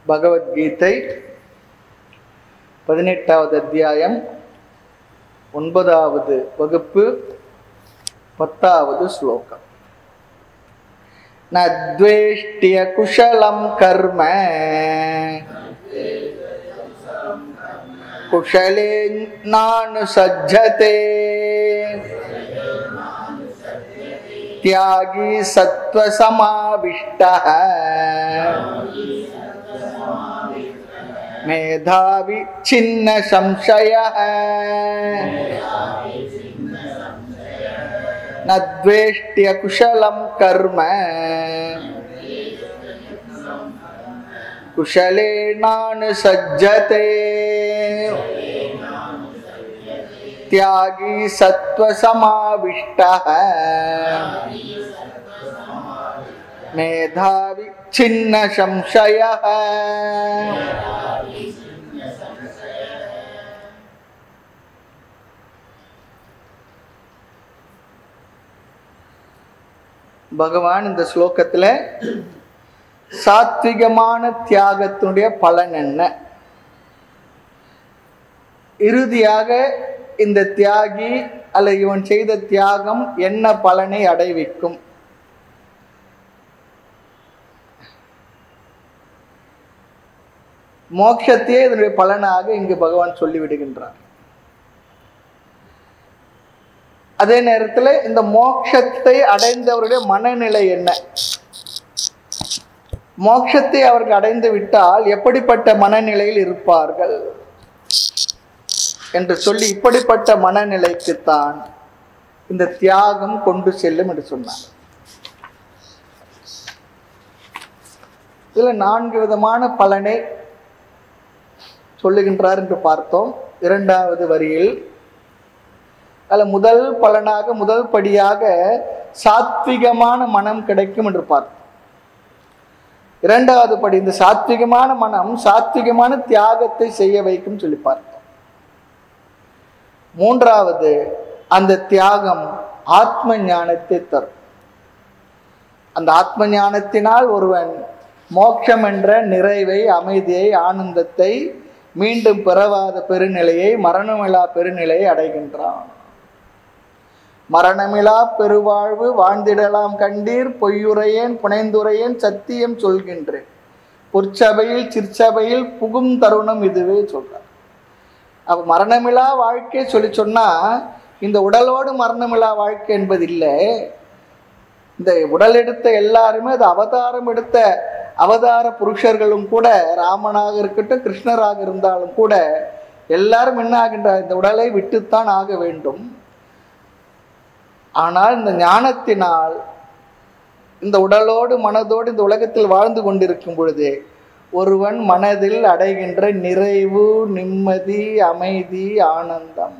பகவத்கீதை பதினெட்டாவது அத்தியாயம் ஒன்பதாவது வகுப்பு பத்தாவது ஸ்லோகம் நத்வேஷ்டிய குஷலம் கர்ம குஷலே நானு சஜ்ஜதே त्यागी सत्त्वसमाविष्टः मेधावि छिन्न संशयः न द्वेष्ट्य कुशलं कर्म कुशलेनानुसज्जते त्यागी सत्त्वसमाविष्टः मेधावि छिन्न संशयः பகவான் இந்த ஸ்லோகத்தில் சாத்விகமான தியாகத்தினுடைய பலன் என்ன இறுதியாக இந்த தியாகி அல்ல இவன் செய்த தியாகம் என்ன பலனை அடைவிக்கும் மோட்சத்தையே இதனுடைய பலனாக இங்கு பகவான் சொல்லிவிடுகின்றார் அதே நேரத்தில் இந்த மோட்சத்தை அடைந்தவருடைய மனநிலை என்ன மோட்சத்தை அவர்கள் அடைந்து விட்டால் எப்படிப்பட்ட மனநிலையில் இருப்பார்கள் என்று சொல்லி இப்படிப்பட்ட மனநிலைக்குத்தான் இந்த தியாகம் கொண்டு செல்லும் என்று சொன்னார் இதுல நான்கு விதமான பலனை சொல்லுகின்றார் என்று பார்த்தோம் இரண்டாவது வரியில் அதில் முதல் பலனாக முதல் படியாக சாத்விகமான மனம் கிடைக்கும் என்று பார்த்தோம் இரண்டாவது படி இந்த சாத்விகமான மனம் சாத்விகமான தியாகத்தை செய்ய வைக்கும் சொல்லி பார்த்தோம் மூன்றாவது அந்த தியாகம் ஆத்ம ஞானத்தை தரும் அந்த ஆத்ம ஞானத்தினால் ஒருவன் மோட்சம் என்ற நிறைவை அமைதியை ஆனந்தத்தை மீண்டும் பிறவாத பெருநிலையை மரணமில்லா பெருநிலையை அடைகின்றான் மரணமிலா பெருவாழ்வு வாழ்ந்திடலாம் கண்டீர் பொய்யுரையேன் புனைந்துரையேன் சத்தியம் சொல்கின்றேன் பொற்சபையில் சிற்சபையில் புகும் தருணம் இதுவே சொல்றார் அப்ப மரணமில்லா வாழ்க்கை சொல்லி சொன்னா இந்த உடலோடு மரணமில்லா வாழ்க்கை என்பது இல்லை இந்த உடல் எடுத்த எல்லாருமே அது அவதாரம் எடுத்த அவதார புருஷர்களும் கூட ராமனாக இருக்கட்டும் கிருஷ்ணராக இருந்தாலும் கூட எல்லாரும் என்ன ஆகின்ற இந்த உடலை விட்டுத்தான் ஆக வேண்டும் ஆனால் இந்த ஞானத்தினால் இந்த உடலோடு மனதோடு இந்த உலகத்தில் வாழ்ந்து கொண்டிருக்கும் பொழுது ஒருவன் மனதில் அடைகின்ற நிறைவு நிம்மதி அமைதி ஆனந்தம்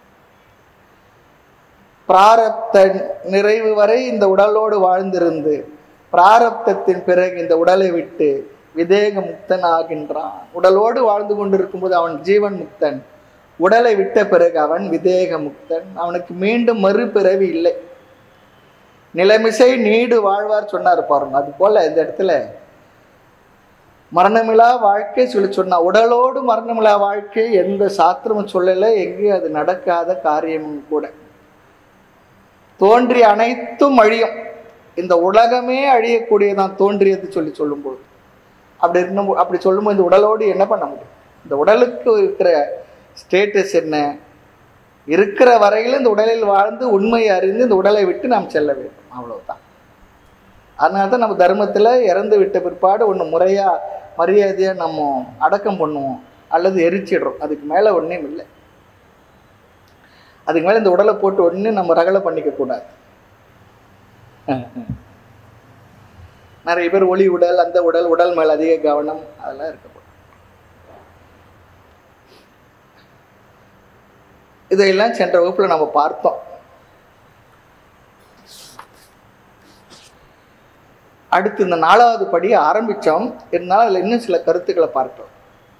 பிராரப்த நிறைவு வரை இந்த உடலோடு வாழ்ந்திருந்து பிராரப்தத்தின் பிறகு இந்த உடலை விட்டு விதேக முக்தன் ஆகின்றான் உடலோடு வாழ்ந்து கொண்டிருக்கும் போது அவன் ஜீவன் முக்தன் உடலை விட்ட பிறகு அவன் விதேக முக்தன் அவனுக்கு மீண்டும் மறுபிறவி இல்லை நிலைமிசை நீடு வாழ்வார் சொன்னார் பாருங்க அது போல இந்த இடத்துல மரணமில்லா வாழ்க்கை சொல்லி சொன்னா உடலோடு மரணமில்லா வாழ்க்கை எந்த சாஸ்திரமும் சொல்லலை எங்கேயும் அது நடக்காத காரியமும் கூட தோன்றிய அனைத்தும் அழியும் இந்த உலகமே அழியக்கூடியதான் தோன்றியது சொல்லி சொல்லும்போது அப்படி இருக்கணும் அப்படி சொல்லும்போது இந்த உடலோடு என்ன பண்ண முடியும் இந்த உடலுக்கு இருக்கிற ஸ்டேட்டஸ் என்ன இருக்கிற வரையில் இந்த உடலில் வாழ்ந்து உண்மையை அறிந்து இந்த உடலை விட்டு நாம் செல்ல வேண்டும் அவ்வளவுதான் அதனால தான் நம்ம தர்மத்தில் இறந்து விட்ட பிற்பாடு ஒன்று முறையாக மரியாதையாக நம்ம அடக்கம் பண்ணுவோம் அல்லது எரிச்சிடுறோம் அதுக்கு மேலே ஒன்றும் இல்லை அதுக்கு மேலே இந்த உடலை போட்டு ஒன்று நம்ம ரகலை பண்ணிக்க கூடாது நிறைய பேர் ஒளி உடல் அந்த உடல் உடல் மேல் அதிக கவனம் அதெல்லாம் இருக்கக்கூடாது இதையெல்லாம் சென்ற வகுப்பில் நம்ம பார்த்தோம் அடுத்து இந்த நாலாவது படியை ஆரம்பித்தோம் இருந்தாலும் அதில் இன்னும் சில கருத்துக்களை பார்க்கலாம்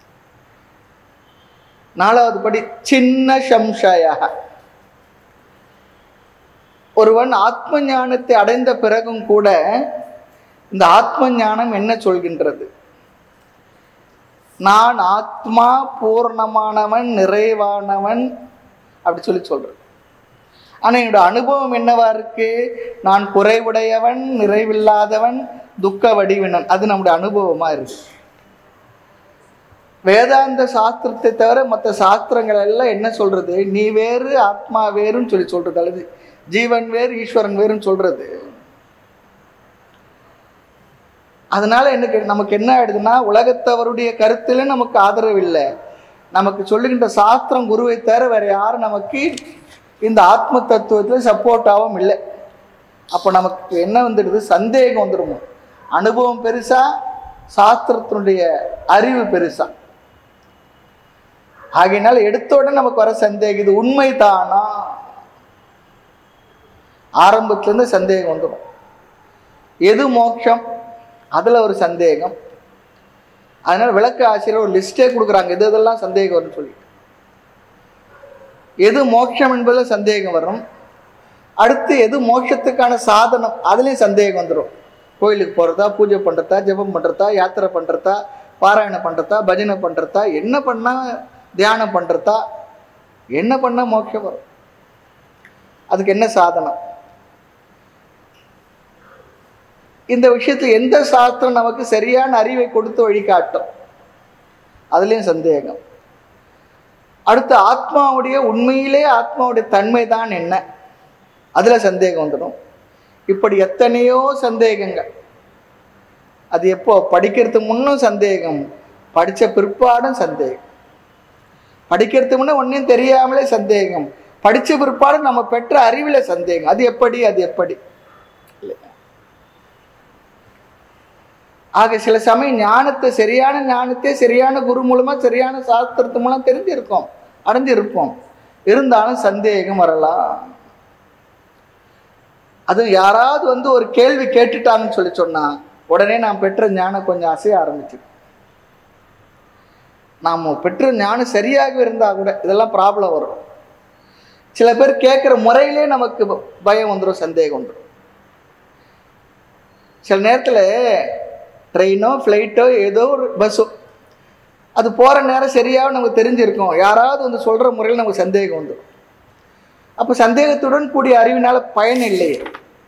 நாலாவது படி சின்ன சம்சயா ஒருவன் ஆத்ம ஞானத்தை அடைந்த பிறகும் கூட இந்த ஆத்ம ஞானம் என்ன சொல்கின்றது நான் ஆத்மா பூர்ணமானவன் நிறைவானவன் அப்படி சொல்லி சொல்றது ஆனா என்னோட அனுபவம் என்னவா இருக்கு நான் குறைவுடையவன் நிறைவில்லாதவன் துக்க வடிவினன் அது நம்முடைய அனுபவமா இருக்கு வேதாந்த சாஸ்திரத்தை தவிர மற்ற சாஸ்திரங்கள் எல்லாம் என்ன சொல்றது நீ வேறு ஆத்மா வேறுன்னு சொல்லி சொல்றது அல்லது ஜீவன் வேறு ஈஸ்வரன் வேறுன்னு சொல்றது அதனால எனக்கு நமக்கு என்ன ஆயிடுதுன்னா உலகத்தவருடைய கருத்துல நமக்கு ஆதரவு இல்லை நமக்கு சொல்லுகின்ற சாஸ்திரம் குருவை தவிர வேற யாரும் நமக்கு இந்த ஆத்ம தத்துவத்தில் சப்போர்ட்டாகவும் இல்லை அப்போ நமக்கு என்ன வந்துடுது சந்தேகம் வந்துடும் அனுபவம் பெருசா சாஸ்திரத்தினுடைய அறிவு பெருசா ஆகையினால எடுத்த உடனே நமக்கு வர சந்தேகம் இது உண்மைதானா ஆரம்பத்திலேருந்து சந்தேகம் வந்துடும் எது மோட்சம் அதில் ஒரு சந்தேகம் அதனால விளக்க ஆசிரியர் ஒரு லிஸ்டே கொடுக்குறாங்க எது இதெல்லாம் சந்தேகம் வரும்னு சொல்லிட்டு எது மோட்சம் என்பதில் சந்தேகம் வரும் அடுத்து எது மோட்சத்துக்கான சாதனம் அதுலேயும் சந்தேகம் வந்துடும் கோயிலுக்கு போகிறதா பூஜை பண்ணுறதா ஜெபம் பண்ணுறதா யாத்திரை பண்ணுறதா பாராயணம் பண்ணுறதா பஜனை பண்ணுறதா என்ன பண்ணால் தியானம் பண்ணுறதா என்ன பண்ணால் மோட்சம் வரும் அதுக்கு என்ன சாதனம் இந்த விஷயத்துல எந்த சாஸ்திரம் நமக்கு சரியான அறிவை கொடுத்து வழிகாட்டும் அதுலேயும் சந்தேகம் அடுத்து ஆத்மாவுடைய உண்மையிலே ஆத்மாவுடைய தன்மை தான் என்ன அதில் சந்தேகம் வந்துடும் இப்படி எத்தனையோ சந்தேகங்கள் அது எப்போ படிக்கிறதுக்கு முன்னும் சந்தேகம் படித்த பிற்பாடும் சந்தேகம் படிக்கிறதுக்கு முன்னே ஒன்றையும் தெரியாமலே சந்தேகம் படித்த பிற்பாடு நம்ம பெற்ற அறிவில் சந்தேகம் அது எப்படி அது எப்படி இல்லையா ஆக சில சமயம் ஞானத்தை சரியான ஞானத்தை சரியான குரு மூலமா சரியான சாஸ்திரத்து மூலம் தெரிஞ்சிருக்கோம் அடைஞ்சிருப்போம் இருந்தாலும் சந்தேகம் வரலாம் அது யாராவது வந்து ஒரு கேள்வி கேட்டுட்டாங்கன்னு சொல்லி சொன்னா உடனே நாம் பெற்ற ஞானம் கொஞ்சம் அசைய ஆரம்பிச்சிடும் நாம் பெற்ற ஞானம் சரியாக இருந்தா கூட இதெல்லாம் ப்ராப்ளம் வரும் சில பேர் கேட்குற முறையிலே நமக்கு பயம் வந்துடும் சந்தேகம் வந்துடும் சில நேரத்தில் ட்ரெயினோ ஃப்ளைட்டோ ஏதோ ஒரு பஸ்ஸோ அது போகிற நேரம் சரியாக நமக்கு தெரிஞ்சிருக்கும் யாராவது வந்து சொல்கிற முறையில் நமக்கு சந்தேகம் வந்துடும் அப்போ சந்தேகத்துடன் கூடிய அறிவினால பயன் இல்லையே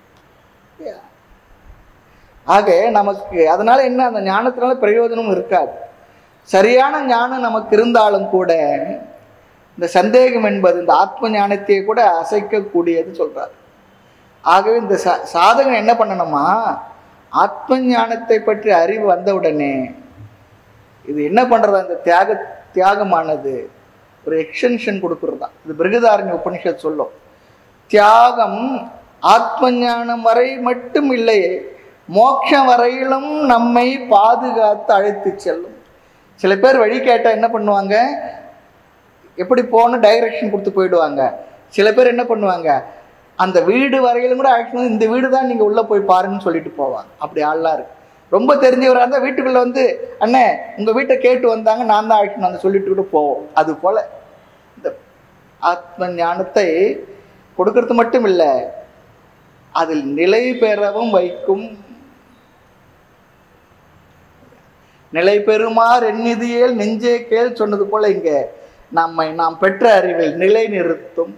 ஆக நமக்கு அதனால என்ன அந்த ஞானத்தினால பிரயோஜனம் இருக்காது சரியான ஞானம் நமக்கு இருந்தாலும் கூட இந்த சந்தேகம் என்பது இந்த ஆத்ம ஞானத்தையே கூட அசைக்கக்கூடியது சொல்றார் ஆகவே இந்த சா சாதகம் என்ன பண்ணணுமா ஆத்ம ஞானத்தை பற்றி அறிவு வந்தவுடனே இது என்ன பண்றது அந்த தியாக தியாகமானது ஒரு எக்ஸ்டென்ஷன் கொடுக்கறது தான் இது பிருகதாரண்ய உபனிஷத் சொல்லும் தியாகம் ஆத்ம ஞானம் வரை மட்டும் இல்லையே மோட்சம் வரையிலும் நம்மை பாதுகாத்து அழைத்து செல்லும் சில பேர் வழி கேட்டால் என்ன பண்ணுவாங்க எப்படி போகணும் டைரக்ஷன் கொடுத்து போயிடுவாங்க சில பேர் என்ன பண்ணுவாங்க அந்த வீடு வரையிலும் கூட அழைக்கணும் இந்த வீடு தான் நீங்கள் உள்ளே போய் பாருங்கன்னு சொல்லிட்டு போவாங்க அப்படி ஆள்லாம் இருக்கு ரொம்ப தெரிஞ்சவராக இருந்தால் வீட்டுக்குள்ளே வந்து அண்ணே உங்கள் வீட்டை கேட்டு வந்தாங்க நான் தான் அழைக்கணும் அந்த சொல்லிட்டு கூட போவோம் அது போல் இந்த ஆத்ம ஞானத்தை கொடுக்கறது மட்டும் இல்லை அதில் நிலை பெறவும் வைக்கும் நிலை பெறுமாறு எண்ணிதியேல் நெஞ்சே கேள் சொன்னது போல இங்க நம்மை நாம் பெற்ற அறிவில் நிலை நிறுத்தும்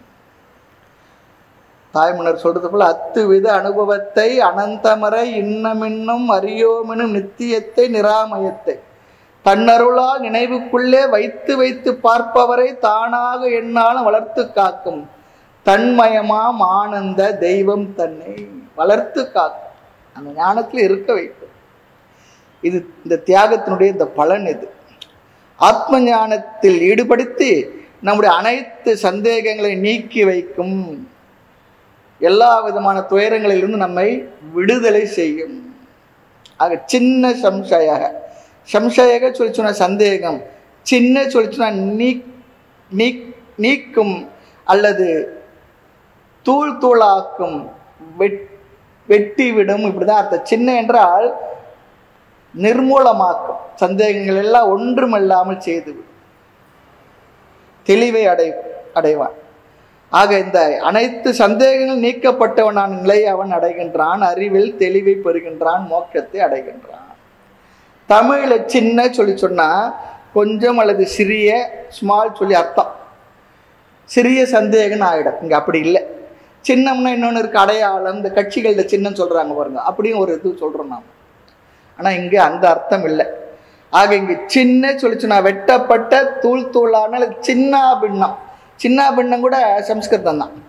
தாய்மன்னர் சொல்றது போல அத்து வித அனுபவத்தை அனந்தமரை இன்னமின்னும் அறியோமெனும் நித்தியத்தை நிராமயத்தை தன்னருளால் நினைவுக்குள்ளே வைத்து வைத்து பார்ப்பவரை தானாக எண்ணாலும் வளர்த்து காக்கும் தன்மயமாம் ஆனந்த தெய்வம் தன்னை வளர்த்து காக்கும் அந்த ஞானத்தில் இருக்க வைக்கும் இது இந்த தியாகத்தினுடைய இந்த பலன் இது ஆத்ம ஞானத்தில் ஈடுபடுத்தி நம்முடைய அனைத்து சந்தேகங்களை நீக்கி வைக்கும் எல்லா விதமான துயரங்களிலிருந்து நம்மை விடுதலை செய்யும் ஆக சின்ன சம்சயாக சம்சயக சொல்லி சொன்ன சந்தேகம் சின்ன சொல்லி சொன்ன நீக் நீக் நீக்கும் அல்லது தூள் தூளாக்கும் வெட் வெட்டி விடும் இப்படிதான் அர்த்தம் சின்ன என்றால் நிர்மூலமாக்கும் சந்தேகங்கள் எல்லாம் ஒன்றுமில்லாமல் செய்துவிடும் தெளிவை அடை அடைவான் ஆக இந்த அனைத்து சந்தேகங்கள் நீக்கப்பட்டவனான நிலையை அவன் அடைகின்றான் அறிவில் தெளிவை பெறுகின்றான் மோட்சத்தை அடைகின்றான் தமிழ்ல சின்ன சொல்லி சொன்னா கொஞ்சம் அல்லது சிறிய ஸ்மால் சொல்லி அர்த்தம் சிறிய சந்தேகம்னு ஆயிடும் இங்க அப்படி இல்லை சின்னம்னா இன்னொன்று இருக்கு அடையாளம் இந்த கட்சிகள்ல சின்னம் சொல்றாங்க பாருங்க அப்படியும் ஒரு இது சொல்றோம் நாம் ஆனா இங்க அந்த அர்த்தம் இல்லை ஆக இங்க சின்ன சொல்லிச்சுனா வெட்டப்பட்ட தூள் தூளான அல்லது சின்ன பின்னம் சின்ன பின்னம் கூட சம்ஸ்கிருதம் தான்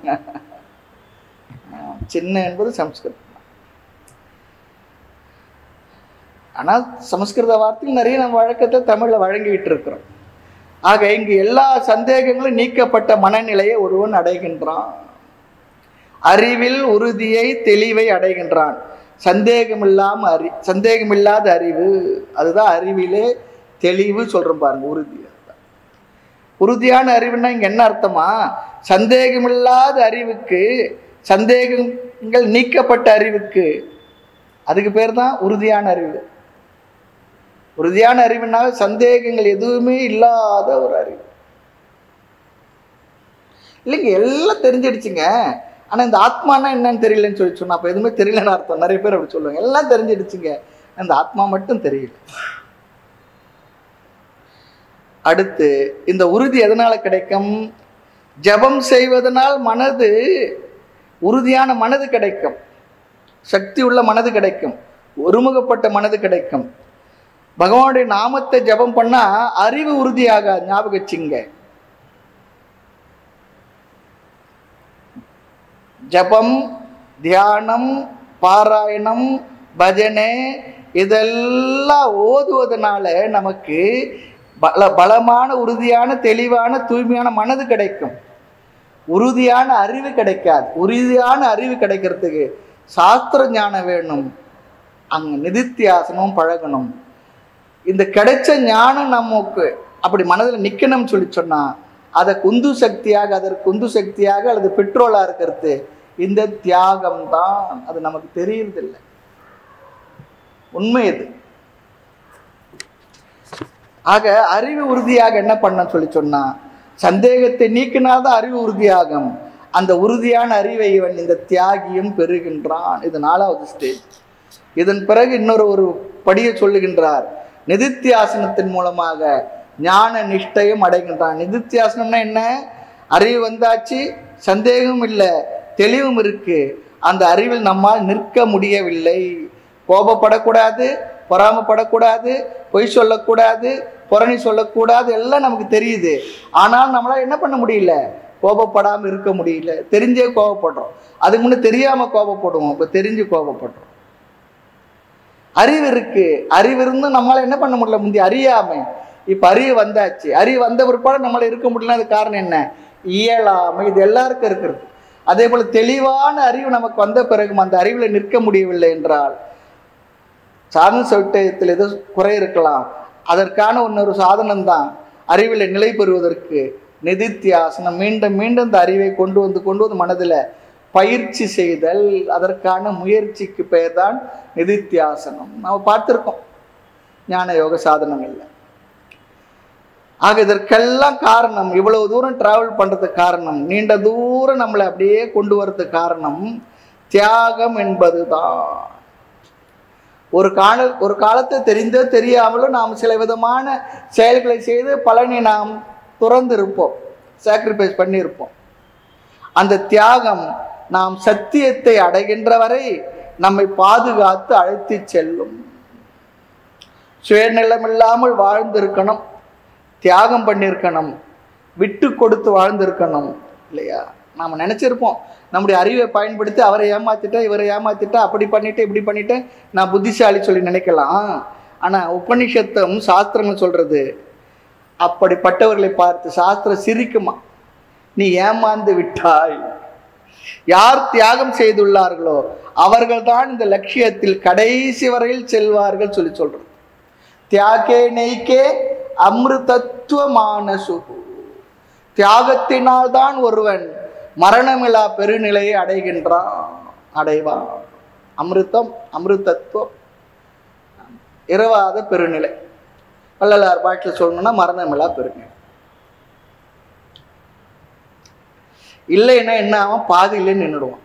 சின்ன என்பது சம்ஸ்கிருதம் தான். ஆனா சமஸ்கிருத வார்த்தையில் நிறைய நம்ம வழக்கத்தை தமிழ்ல வழங்கிட்டு இருக்கிறோம் ஆக இங்கு எல்லா சந்தேகங்களும் நீக்கப்பட்ட மனநிலையை ஒருவன் அடைகின்றான் அறிவில் உறுதியை தெளிவை அடைகின்றான் சந்தேகமில்லாம அறி சந்தேகமில்லாத அறிவு அதுதான் அறிவிலே தெளிவு சொல்றோம் பாருங்க உறுதி அதுதான். உறுதியான அறிவுன்னா இங்க என்ன அர்த்தமா சந்தேகமில்லாத அறிவுக்கு சந்தேகங்கள் நீக்கப்பட்ட அறிவுக்கு அதுக்கு பேர் தான் உறுதியான அறிவு உறுதியான அறிவுனா சந்தேகங்கள் எதுவுமே இல்லாத ஒரு அறிவு இல்லைங்க எல்லாம் தெரிஞ்சிடுச்சுங்க ஆனா இந்த ஆத்மானா என்னன்னு தெரியலன்னு சொல்லி சொன்னா அப்ப எதுவுமே தெரியலன்னு அர்த்தம் நிறைய பேர் அப்படி சொல்லுவாங்க எல்லாம் தெரிஞ்சிடுச்சுங்க அந்த ஆத்மா மட்டும் தெரியல அடுத்து இந்த உறுதி எதனால கிடைக்கும் ஜெபம் செய்வதனால் மனது உறுதியான மனது கிடைக்கும் சக்தி உள்ள மனது கிடைக்கும் ஒருமுகப்பட்ட மனது கிடைக்கும் பகவானுடைய நாமத்தை ஜெபம் பண்ணா அறிவு உறுதியாக ஞாபகம் வச்சுங்க ஜபம் தியானம் பாராயணம் பஜனை இதெல்லாம் ஓதுவதனால நமக்கு பல பலமான உறுதியான தெளிவான தூய்மையான மனது கிடைக்கும் உறுதியான அறிவு கிடைக்காது உறுதியான அறிவு கிடைக்கிறதுக்கு சாஸ்திர ஞானம் வேணும் அங்க நிதித்தியாசனம் பழகணும் இந்த கிடைச்ச ஞானம் நமக்கு அப்படி மனதில் நிக்கணும்னு சொல்லி சொன்னா அதை குந்து சக்தியாக அதற்கு குந்து சக்தியாக அல்லது பெட்ரோலா இருக்கிறது இந்த தியாகம் தான் அது நமக்கு தெரியறதில்லை உண்மை இது ஆக அறிவு உறுதியாக என்ன பண்ண சொல்லி சொன்னா சந்தேகத்தை நீக்கினால்தான் அறிவு உறுதியாகும் அந்த உறுதியான அறிவை இவன் இந்த தியாகியும் பெறுகின்றான் இது நாலாவது ஸ்டேஜ் இதன் பிறகு இன்னொரு ஒரு படியை சொல்லுகின்றார் நிதித்தியாசனத்தின் மூலமாக ஞான நிஷ்டையும் அடைகின்றான் நிதித்தியாசனம்னா என்ன அறிவு வந்தாச்சு சந்தேகமும் இல்லை தெளிவும் இருக்கு அந்த அறிவில் நம்மால் நிற்க முடியவில்லை கோபப்படக்கூடாது பொறாமப்படக்கூடாது பொய் சொல்லக்கூடாது புரணி சொல்லக்கூடாது எல்லாம் நமக்கு தெரியுது ஆனால் நம்மளால என்ன பண்ண முடியல கோபப்படாமல் இருக்க முடியல தெரிஞ்சே கோபப்படுறோம் அதுக்கு முன்னே தெரியாம கோபப்படுவோம் இப்போ தெரிஞ்சு கோபப்படுறோம் அறிவு இருக்கு அறிவு இருந்தும் நம்மளால என்ன பண்ண முடியல முந்தி அறியாமை இப்ப அறிவு வந்தாச்சு அறிவு வந்த பிற்பாடு நம்மளால இருக்க முடியல அது காரணம் என்ன இயலாமை இது எல்லாருக்கும் இருக்கிறது அதே போல தெளிவான அறிவு நமக்கு வந்த பிறகும் அந்த அறிவுல நிற்க முடியவில்லை என்றால் சாதன சௌட்டயத்தில் ஏதோ குறை இருக்கலாம் அதற்கான இன்னொரு சாதனம் தான் அறிவில் நிலை பெறுவதற்கு நிதித்தியாசனம் மீண்டும் மீண்டும் இந்த அறிவை கொண்டு வந்து கொண்டு வந்து மனதில் பயிற்சி செய்தல் அதற்கான முயற்சிக்கு பெயர் தான் நிதித்தியாசனம் நம்ம பார்த்துருக்கோம் ஞான யோக சாதனங்கள்ல ஆக இதற்கெல்லாம் காரணம் இவ்வளவு தூரம் டிராவல் பண்றதுக்கு காரணம் நீண்ட தூரம் நம்மளை அப்படியே கொண்டு வர்றதுக்கு காரணம் தியாகம் என்பதுதான் ஒரு கால ஒரு காலத்தை தெரிந்தோ தெரியாமலோ நாம் சில விதமான செயல்களை செய்து பலனை நாம் துறந்து இருப்போம் சாக்ரிஃபைஸ் பண்ணியிருப்போம் அந்த தியாகம் நாம் சத்தியத்தை அடைகின்ற வரை நம்மை பாதுகாத்து அழைத்து செல்லும் சுயநலம் இல்லாமல் வாழ்ந்திருக்கணும் தியாகம் பண்ணியிருக்கணும் விட்டு கொடுத்து வாழ்ந்திருக்கணும் இல்லையா நாம் நினச்சிருப்போம் நம்முடைய அறிவை பயன்படுத்தி அவரை ஏமாத்திட்டேன் இவரை ஏமாத்திட்டேன் அப்படி பண்ணிட்டேன் இப்படி பண்ணிட்டேன் நான் புத்திசாலி சொல்லி நினைக்கலாம் ஆனால் உபனிஷத்தும் சாஸ்திரங்கள் சொல்றது அப்படிப்பட்டவர்களை பார்த்து சாஸ்திரம் சிரிக்குமா நீ ஏமாந்து விட்டாய் யார் தியாகம் செய்துள்ளார்களோ அவர்கள்தான் இந்த லட்சியத்தில் கடைசி வரையில் செல்வார்கள் சொல்லி சொல்றது தியாகே நெய்கே அமிர்தத்துவமான சுகு தியாகத்தினால் தான் ஒருவன் மரணமில்லா பெருநிலையை அடைகின்றான் அடைவான் அமிர்தம் அமிர்தத்துவம் இரவாத பெருநிலை வள்ளலார் பாட்டில் சொல்லணும்னா மரணமில்லா பெருநிலை இல்லைன்னா என்ன ஆகும் பாதியிலே நின்றுடுவான்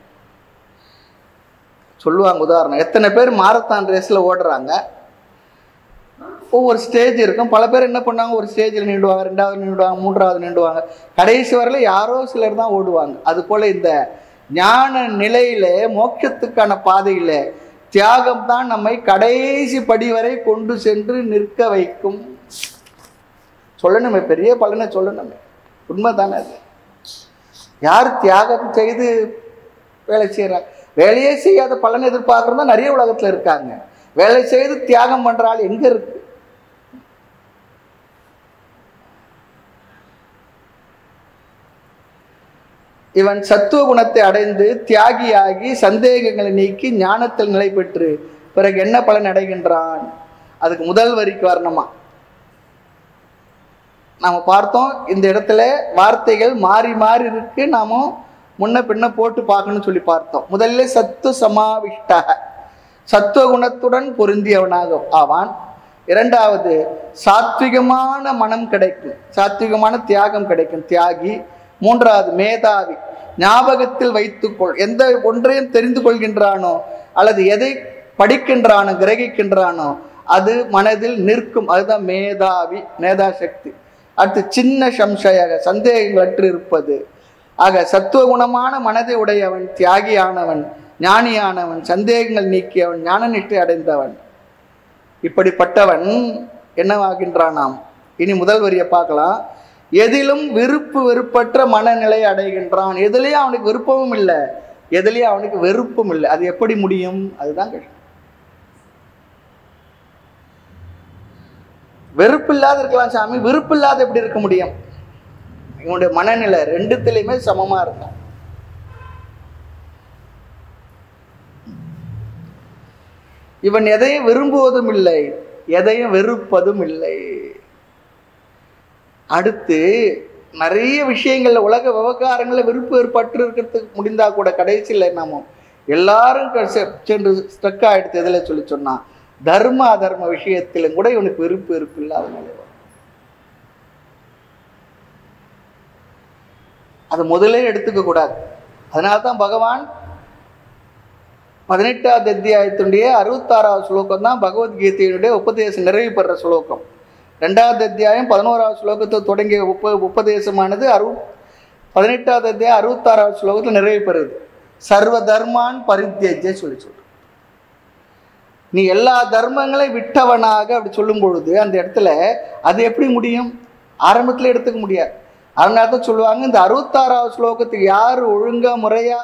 சொல்லுவாங்க உதாரணம் எத்தனை பேர் மாரத்தான் ரேஸில் ஓடுறாங்க ஒவ்வொரு ஸ்டேஜ் இருக்கும் பல பேர் என்ன பண்ணாங்க ஒரு ஸ்டேஜில் நின்றுவாங்க ரெண்டாவது நின்றுவாங்க மூன்றாவது நின்றுவாங்க கடைசி வரையில யாரோ சிலர் தான் ஓடுவாங்க அது போல இந்த ஞான நிலையில மோட்சத்துக்கான பாதையில தியாகம் தான் நம்மை கடைசி படி வரை கொண்டு சென்று நிற்க வைக்கும் சொல்லணுமே பெரிய பலனை சொல்லணுமே உண்மைதானே அது யார் தியாகம் செய்து வேலை செய்கிறாங்க வேலையே செய்யாத பலன் எதிர்பார்க்கறதா நிறைய உலகத்துல இருக்காங்க வேலை செய்து தியாகம் பண்ற ஆள் எங்க இருக்கு இவன் சத்துவ குணத்தை அடைந்து தியாகியாகி சந்தேகங்களை நீக்கி ஞானத்தில் நிலை பெற்று பிறகு என்ன பலன் அடைகின்றான் அதுக்கு முதல் வரிக்கு வரணுமா நாம பார்த்தோம் இந்த இடத்துல வார்த்தைகள் மாறி மாறி இருக்கு நாம முன்ன பின்ன போட்டு பார்க்கணும்னு சொல்லி பார்த்தோம் முதல்ல சத்து சமாவிஷ்டக சத்துவ குணத்துடன் பொருந்தியவனாக ஆவான் இரண்டாவது சாத்விகமான மனம் கிடைக்கும் சாத்விகமான தியாகம் கிடைக்கும் தியாகி மூன்றாவது மேதாவி ஞாபகத்தில் வைத்துக்கொள் எந்த ஒன்றையும் தெரிந்து கொள்கின்றானோ அல்லது எதை படிக்கின்றானோ கிரகிக்கின்றானோ அது மனதில் நிற்கும் அதுதான் மேதாவி மேதா சக்தி அடுத்து சின்ன சம்சயாக சந்தேகங்களற்று இருப்பது ஆக சத்துவ குணமான மனதை உடையவன் தியாகியானவன் ஞானியானவன் சந்தேகங்கள் நீக்கியவன் ஞான நிஷ்டை அடைந்தவன் இப்படிப்பட்டவன் என்னவாகின்றானாம் இனி முதல் வரியை பார்க்கலாம் எதிலும் விருப்பு வெறுப்பற்ற மனநிலை அடைகின்றான் எதுலேயும் அவனுக்கு விருப்பமும் இல்லை எதுலேயும் அவனுக்கு வெறுப்பும் இல்லை அது எப்படி முடியும் அதுதான் கஷ்டம் வெறுப்பு இல்லாத இருக்கலாம் சாமி விருப்பு இல்லாத எப்படி இருக்க முடியும் இவனுடைய மனநிலை ரெண்டுத்திலையுமே சமமா இருக்கும் இவன் எதையும் விரும்புவதும் இல்லை எதையும் வெறுப்பதும் இல்லை அடுத்து நிறைய விஷயங்கள்ல உலக விவகாரங்கள்ல விருப்பு வெறுப்பற்று இருக்கிறதுக்கு முடிந்தா கூட கடைசியில் நாம எல்லாரும் க- செ- சென்று ஸ்ட்ரக் ஆயிடுத்து எதில் சொல்லி சொன்னா தர்ம அதர்ம விஷயத்திலும் கூட இவனுக்கு விருப்பு வெறுப்பு இல்லாத நிலை வரும். அது முதலே எடுத்துக்க கூடாது அதனால தான் பகவான் பதினெட்டாவது அத்தியாயத்தினுடைய அறுபத்தாறாவது ஸ்லோகம் தான் பகவத்கீதையினுடைய உபதேசம் நிறைவு பெற ஸ்லோகம் ரெண்டாவது அத்தியாயம் பதினோராவது ஸ்லோகத்தை தொடங்கிய உப உபதேசமானது அறு பதினெட்டாவது அத்தியாயம் அறுபத்தாறாவது ஸ்லோகத்தில் நிறைவு பெறுது சர்வ தர்மான் பரித்தியஜ்ய சொல்லி சொல்ற நீ எல்லா தர்மங்களையும் விட்டவனாக அப்படி சொல்லும் பொழுது அந்த இடத்துல அது எப்படி முடியும் ஆரம்பத்தில் எடுத்துக்க முடியாது அதனால தான் சொல்லுவாங்க இந்த அறுபத்தாறாவது ஸ்லோகத்துக்கு யார் ஒழுங்கா முறையா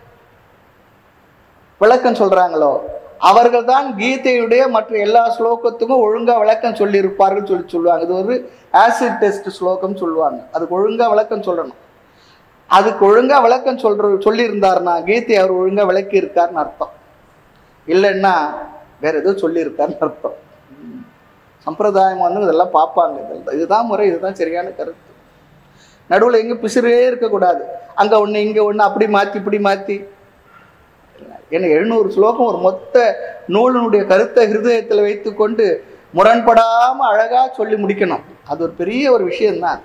விளக்கம் சொல்றாங்களோ அவர்கள் தான் கீதையுடைய மற்ற எல்லா ஸ்லோகத்துக்கும் ஒழுங்கா விளக்கம் சொல்லியிருப்பார்கள் சொல்லி சொல்லுவாங்க இது ஒரு ஆசிட் டெஸ்ட் ஸ்லோகம் சொல்லுவாங்க அதுக்கு ஒழுங்கா விளக்கம் சொல்லணும் அதுக்கு ஒழுங்கா விளக்கம் சொல்ற சொல்லியிருந்தாருன்னா கீதை அவர் ஒழுங்கா விளக்கி இருக்காருன்னு அர்த்தம் இல்லைன்னா வேற ஏதோ சொல்லியிருக்காருன்னு அர்த்தம் ம். சம்பிரதாயம் வந்து இதெல்லாம் பார்ப்பாங்க இதெல்லாம் இதுதான் முறை இதுதான் சரியான கருத்து நடுவில் எங்கே பிசுறே இருக்கக்கூடாது அங்கே ஒன்று இங்கே ஒன்று அப்படி மாற்றி இப்படி மாற்றி ஏன்னா எழுநூறு ஸ்லோகம் ஒரு மொத்த நூலினுடைய கருத்தை ஹிருதயத்தில் வைத்துக்கொண்டு முரண்படாமல் அழகாக சொல்லி முடிக்கணும் அது ஒரு பெரிய ஒரு விஷயம்தான்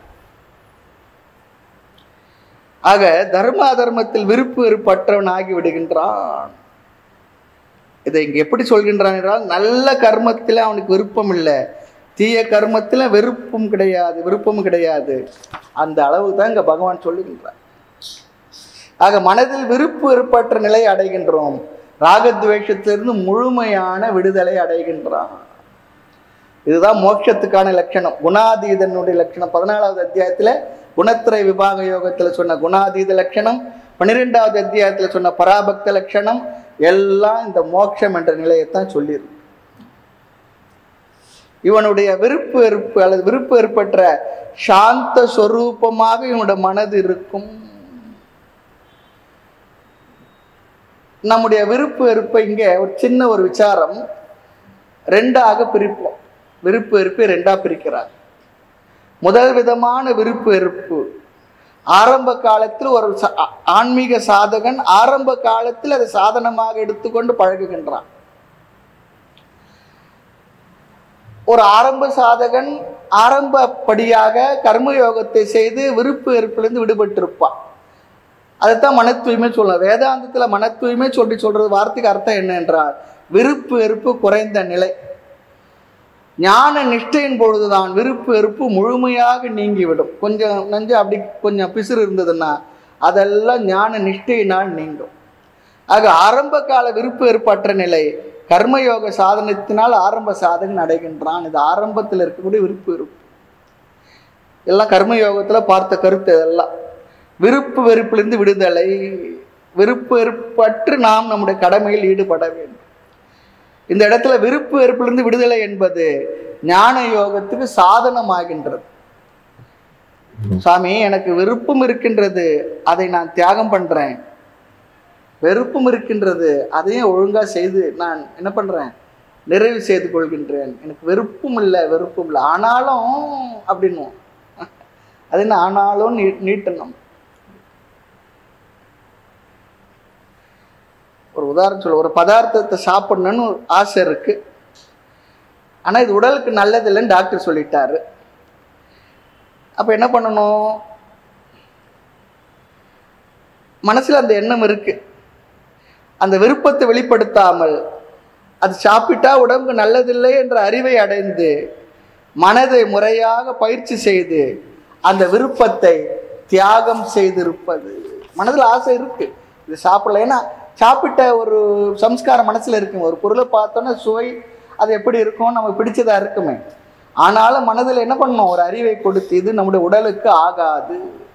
ஆக தர்ம அதர்மத்தில் விருப்பு வெறுப்பற்றவன் ஆகி விடுகின்றான் இதை இங்க எப்படி சொல்கின்றான் என்றால் நல்ல கர்மத்தில் அவனுக்கு விருப்பம் இல்லை தீய கர்மத்தில் வெறுப்பும் கிடையாது விருப்பமும் கிடையாது அந்த அளவு தான் இங்க பகவான் சொல்லுகின்றார் ஆக மனதில் விருப்பு வெறுப்பற்ற நிலை அடைகின்றோம் ராகத்வேஷத்திலிருந்து முழுமையான விடுதலை அடைகின்றான் இதுதான் மோட்சத்துக்கான லட்சணம் குணாதீதனுடைய லட்சணம் பதினாலாவது அத்தியாயத்துல குணத்திரை விபாக யோகத்துல சொன்ன குணாதீத லட்சணம் பன்னிரெண்டாவது அத்தியாயத்துல சொன்ன பராபக்த லட்சணம் எல்லாம் இந்த மோட்சம் என்ற நிலையத்தான் சொல்லியிருக்கு இவனுடைய விருப்பு வெறுப்பு அல்லது விருப்பு வெறுப்பற்ற சாந்த சொரூபமாக இவனுடைய மனது இருக்கும் நம்முடைய விருப்பு வெறுப்பை இங்கே ஒரு சின்ன ஒரு விசாரம் ரெண்டாக பிரிப்போம் விருப்பு வெறுப்பை ரெண்டா பிரிக்கிறார் முதல் விதமான விருப்பு வெறுப்பு ஆரம்ப காலத்தில் ஒரு ச- ஆ- ஆன்மீக சாதகன் ஆரம்ப காலத்தில் அதை சாதனமாக எடுத்துக்கொண்டு பழகுகின்றான் ஒரு ஆரம்ப சாதகன் ஆரம்பப்படியாக கர்மயோகத்தை செய்து விருப்பு வெறுப்பிலிருந்து விடுபட்டிருப்பான் அதுதான் மன தூய்மை சொல்லலாம் வேதாந்தத்துல மன தூய்மை சொல்லி சொல்றது வார்த்தைக்கு அர்த்தம் என்ன என்றால் விருப்பு வெறுப்பு குறைந்த நிலை ஞான நிஷ்டையின் பொழுதுதான் விருப்பு வெறுப்பு முழுமையாக நீங்கிவிடும் கொஞ்சம் நஞ்சம் அப்படி கொஞ்சம் பிசுறு இருந்ததுன்னா அதெல்லாம் ஞான நிஷ்டையினால் நீங்கும் ஆக ஆரம்ப கால விருப்பு வெறுப்பற்ற நிலை கர்மயோக சாதனத்தினால் ஆரம்ப சாதகன் அடைகின்றான் இது ஆரம்பத்தில் இருக்கக்கூடிய விருப்பு வெறுப்பு எல்லாம் கர்மயோகத்தில் பார்த்த கருத்து இதெல்லாம் விருப்பு வெறுப்பிலிருந்து விடுதலை விருப்பு வெறுப்பற்று நாம் நம்முடைய கடமையில் ஈடுபட வேண்டும் இந்த இடத்துல விருப்பு வெறுப்பிலிருந்து விடுதலை என்பது ஞான யோகத்துக்கு சாதனமாகின்றது சாமி எனக்கு விருப்பம் இருக்கின்றது அதை நான் தியாகம் பண்றேன் வெறுப்பும் இருக்கின்றது அதையும் ஒழுங்கா செய்து நான் என்ன பண்றேன் நிறைவு செய்து கொள்கின்றேன் எனக்கு வெறுப்பும் இல்லை வெறுப்பும் இல்லை ஆனாலும் அப்படின்னும் அது என்ன ஆனாலும் நீ நீட்டணும் ஒரு உதாரணம் சொல்ல ஒரு பதார்த்தத்தை சாப்பிடணும்னு ஒரு ஆசை இருக்கு ஆனா இது உடலுக்கு நல்லதில்லைன்னு டாக்டர் சொல்லிட்டாரு அப்ப என்ன பண்ணணும் மனசுல அந்த எண்ணம் இருக்கு அந்த விருப்பத்தை வெளிப்படுத்தாமல் அது சாப்பிட்டா உடம்புக்கு நல்லதில்லை என்ற அறிவை அடைந்து மனதை முறையாக பயிற்சி செய்து அந்த விருப்பத்தை தியாகம் செய்திருப்பது மனதில் ஆசை இருக்கு இது சாப்பிடல ஏன்னா சாப்பிட்ட ஒரு சம்ஸ்காரம் மனசுல இருக்குங்க ஒரு பொருளை பார்த்தோன்னா சுவை அது எப்படி இருக்கும் நமக்கு பிடிச்சதா இருக்குமே ஆனாலும் மனதில் என்ன பண்ணணும் ஒரு அறிவை கொடுத்து இது நம்முடைய உடலுக்கு ஆகாது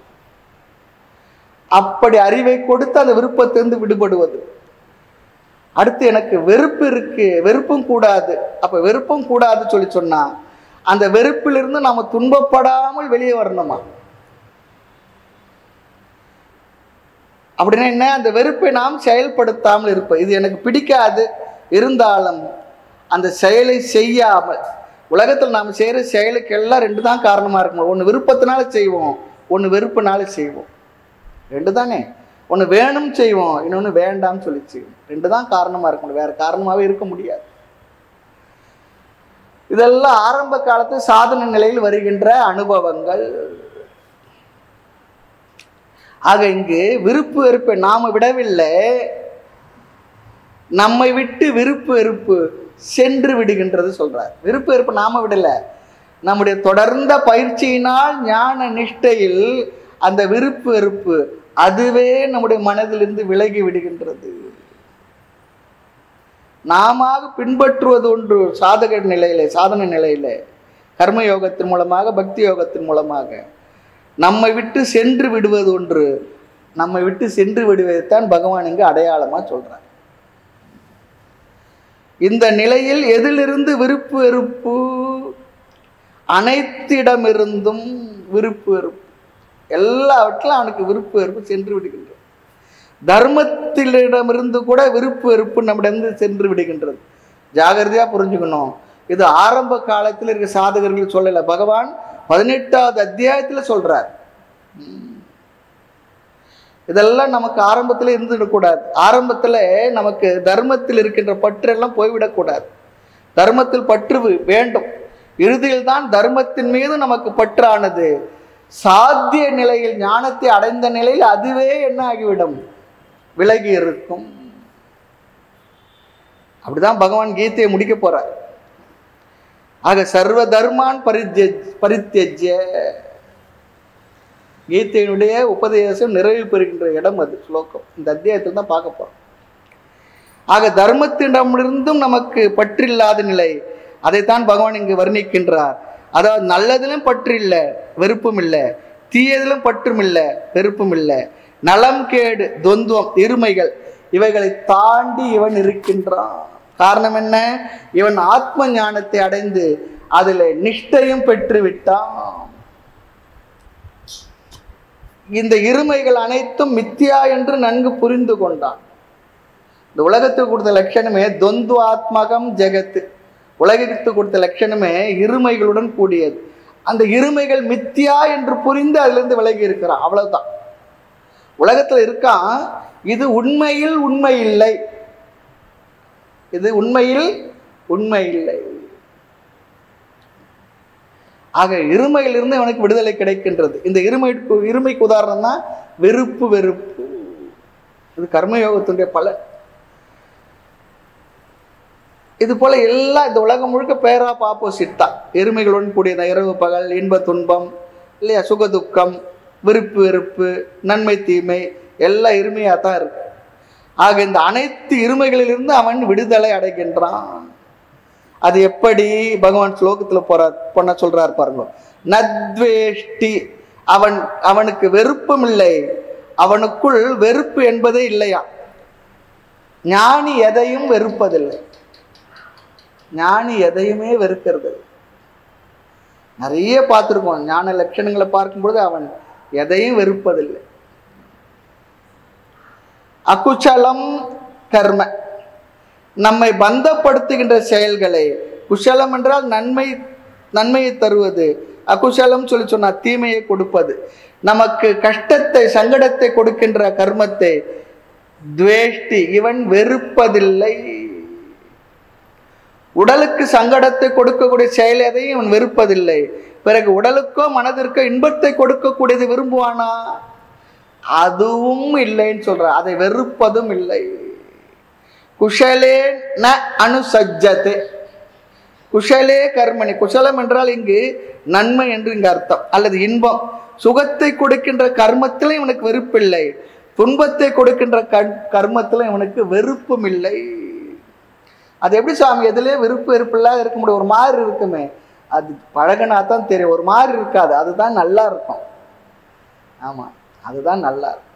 அப்படி அறிவை கொடுத்து அந்த விருப்பத்திலிருந்து விடுபடுவது அடுத்து எனக்கு வெறுப்பு இருக்கு வெறுப்பும் கூடாது அப்ப வெறுப்பும் கூடாது சொல்லி சொன்னா அந்த வெறுப்பிலிருந்து நாம துன்பப்படாமல் வெளியே வரணுமா அப்படின்னா என்ன அந்த வெறுப்பை நாம் செயல்படுத்தாமல் இருப்போம் இது எனக்கு பிடிக்காது இருந்தாலும் அந்த செயலை செய்யாமல் உலகத்தில் நாம் செய்கிற செயலுக்கு எல்லாம் ரெண்டு தான் காரணமாக இருக்கும் ஒன்று விருப்பத்தினால செய்வோம் ஒன்று வெறுப்புனால செய்வோம் ரெண்டு தானே ஒன்று வேணும் செய்வோம் இன்னொன்று வேண்டாம்னு சொல்லி செய்வோம் ரெண்டு தான் காரணமாக இருக்க முடியும் வேற காரணமாகவே இருக்க முடியாது இதெல்லாம் ஆரம்ப காலத்து சாதன நிலையில் வருகின்ற அனுபவங்கள் ஆக இங்கு விருப்பு வெறுப்பை நாம விடவில்லை நம்மை விட்டு விருப்பு வெறுப்பு சென்று விடுகின்றது சொல்றார் விருப்பு வெறுப்பு நாம விடல நம்முடைய தொடர்ந்த பயிற்சியினால் ஞான நிஷ்டையில் அந்த விருப்பு வெறுப்பு அதுவே நம்முடைய மனதிலிருந்து விலகி விடுகின்றது நாம பின்பற்றுவது ஒன்று சாதக நிலையில சாதன நிலையில கர்ம யோகத்தின் மூலமாக பக்தி யோகத்தின் மூலமாக நம்மை விட்டு சென்று விடுவது ஒன்று நம்மை விட்டு சென்று விடுவதைத்தான் பகவான் இங்கு அடையாளமா சொல்றார் இந்த நிலையில் எதிலிருந்து விருப்பு வெறுப்பு அனைத்திடமிருந்தும் விருப்பு வெறுப்பு எல்லாவற்றிலும் அவனுக்கு விருப்பு வெறுப்பு சென்று விடுகின்றது தர்மத்திலிடமிருந்து கூட விருப்பு வெறுப்பு நம்மிடமிருந்து சென்று விடுகின்றது ஜாகிரதையா புரிஞ்சுக்கணும் இது ஆரம்ப காலத்தில் இருக்க சாதகர்கள் சொல்லல பகவான் பதினெட்டாவது அத்தியாயத்துல சொல்றார் உம். இதெல்லாம் நமக்கு ஆரம்பத்துல இருந்துடக்கூடாது ஆரம்பத்துல நமக்கு தர்மத்தில் இருக்கின்ற பற்று எல்லாம் போய்விடக்கூடாது தர்மத்தில் பற்று வி- வேண்டும் இறுதியில் தான் தர்மத்தின் மீது நமக்கு பற்றானது சாத்திய நிலையில் ஞானத்தை அடைந்த நிலையில் அதுவே என்ன ஆகிவிடும் விலகி இருக்கும் அப்படிதான் பகவான் கீதையை முடிக்க போறார் ஆக சர்வ தர்மான் பரித்ய பரித்தியஜ்ய கீதையினுடைய உபதேசம் நிறைவு பெறுகின்ற இடம் அது ஸ்லோகம் இந்த அத்தியாயத்தில் தான் பார்க்க போறோம் ஆக தர்மத்திடமிருந்தும் நமக்கு பற்றில்லாத நிலை அதைத்தான் பகவான் இங்கு வர்ணிக்கின்றார் அதாவது நல்லதிலும் பற்று இல்லை வெறுப்பும் இல்லை தீயதிலும் பற்றும் இல்லை வெறுப்பும் இல்லை நலம் கேடு தொந்துவம் இருமைகள் இவைகளை தாண்டி இவன் இருக்கின்றான் காரணம் என்ன இவன் ஆத்ம ஞானத்தை அடைந்து அதில் நிஷ்டையும் பெற்று விட்டான் இந்த இருமைகள் அனைத்தும் மித்தியா என்று நன்கு புரிந்து கொண்டான் இந்த உலகத்துக்கு கொடுத்த லட்சணமே தொந்துவாத்மகம் ஜெகத்து உலகத்துக்கு கொடுத்த லட்சணமே இருமைகளுடன் கூடியது அந்த இருமைகள் மித்தியா என்று புரிந்து அதிலிருந்து விலகி இருக்கிறான் அவ்வளவுதான் உலகத்துல இருக்கான் இது உண்மையில் உண்மை இல்லை இது உண்மையில் உண்மை இல்லை ஆக இருமையிலிருந்து அவனுக்கு விடுதலை கிடைக்கின்றது இந்த இருமைக்கு இருமைக்கு உதாரணம் தான் வெறுப்பு வெறுப்பு இது கர்மயோகத்தினுடைய பலன் இது போல எல்லாம் இந்த உலகம் முழுக்க பேராப் ஆப்போசிட் தான் எருமைகளுடன் கூடியது இரவு பகல் இன்ப துன்பம் இல்லையா சுக துக்கம் விருப்பு வெறுப்பு நன்மை தீமை எல்லாம் இருமையாக தான் இருக்கு ஆக இந்த அனைத்து இருமைகளிலிருந்து அவன் விடுதலை அடைகின்றான் அது எப்படி பகவான் ஸ்லோகத்துல போறார் பொண்ண சொல்றார் பாருங்க நத்வேஷ்டி அவன் அவனுக்கு வெறுப்பும் இல்லை அவனுக்குள் வெறுப்பு என்பதே இல்லையா ஞானி எதையும் வெறுப்பதில்லை ஞானி எதையுமே வெறுக்கிறது இல்லை. நிறைய பார்த்துருக்கோம் ஞான லட்சணங்களை பார்க்கும்பொழுது அவன் எதையும் வெறுப்பதில்லை அகுச்சலம் கர்ம நம்மை பந்தப்படுத்துகின்ற செயல்களை குஷலம் என்றால் நன்மை நன்மையை தருவது அகுஷலம் சொல்லி சொன்னா தீமையை கொடுப்பது நமக்கு கஷ்டத்தை சங்கடத்தை கொடுக்கின்ற கர்மத்தை துவேஷ்டி இவன் வெறுப்பதில்லை உடலுக்கு சங்கடத்தை கொடுக்கக்கூடிய செயல் எதையும் இவன் வெறுப்பதில்லை பிறகு உடலுக்கோ மனதிற்கோ இன்பத்தை கொடுக்கக்கூடியது விரும்புவானா அதுவும் இல்லைன்னு சொல்ற அதை வெறுப்பதும் இல்லை குஷலே ந அனுசஜ்ஜதே குஷலே கர்மணி குஷலம் என்றால் இங்கு நன்மை என்று இங்கு அர்த்தம் அல்லது இன்பம் சுகத்தை கொடுக்கின்ற கர்மத்திலும் இவனுக்கு வெறுப்பில்லை துன்பத்தை கொடுக்கின்ற கண் கர்மத்திலும் இவனுக்கு வெறுப்பும் இல்லை அது எப்படி சாமி எதுலேயே விருப்பு வெறுப்பு இல்லாத இருக்க முடியும் ஒரு மாதிரி இருக்குமே அது பழகினா தான் தெரியும் ஒரு மாதிரி இருக்காது அதுதான் நல்லா இருக்கும் ஆமாம் அதுதான் நல்லா இருக்கும்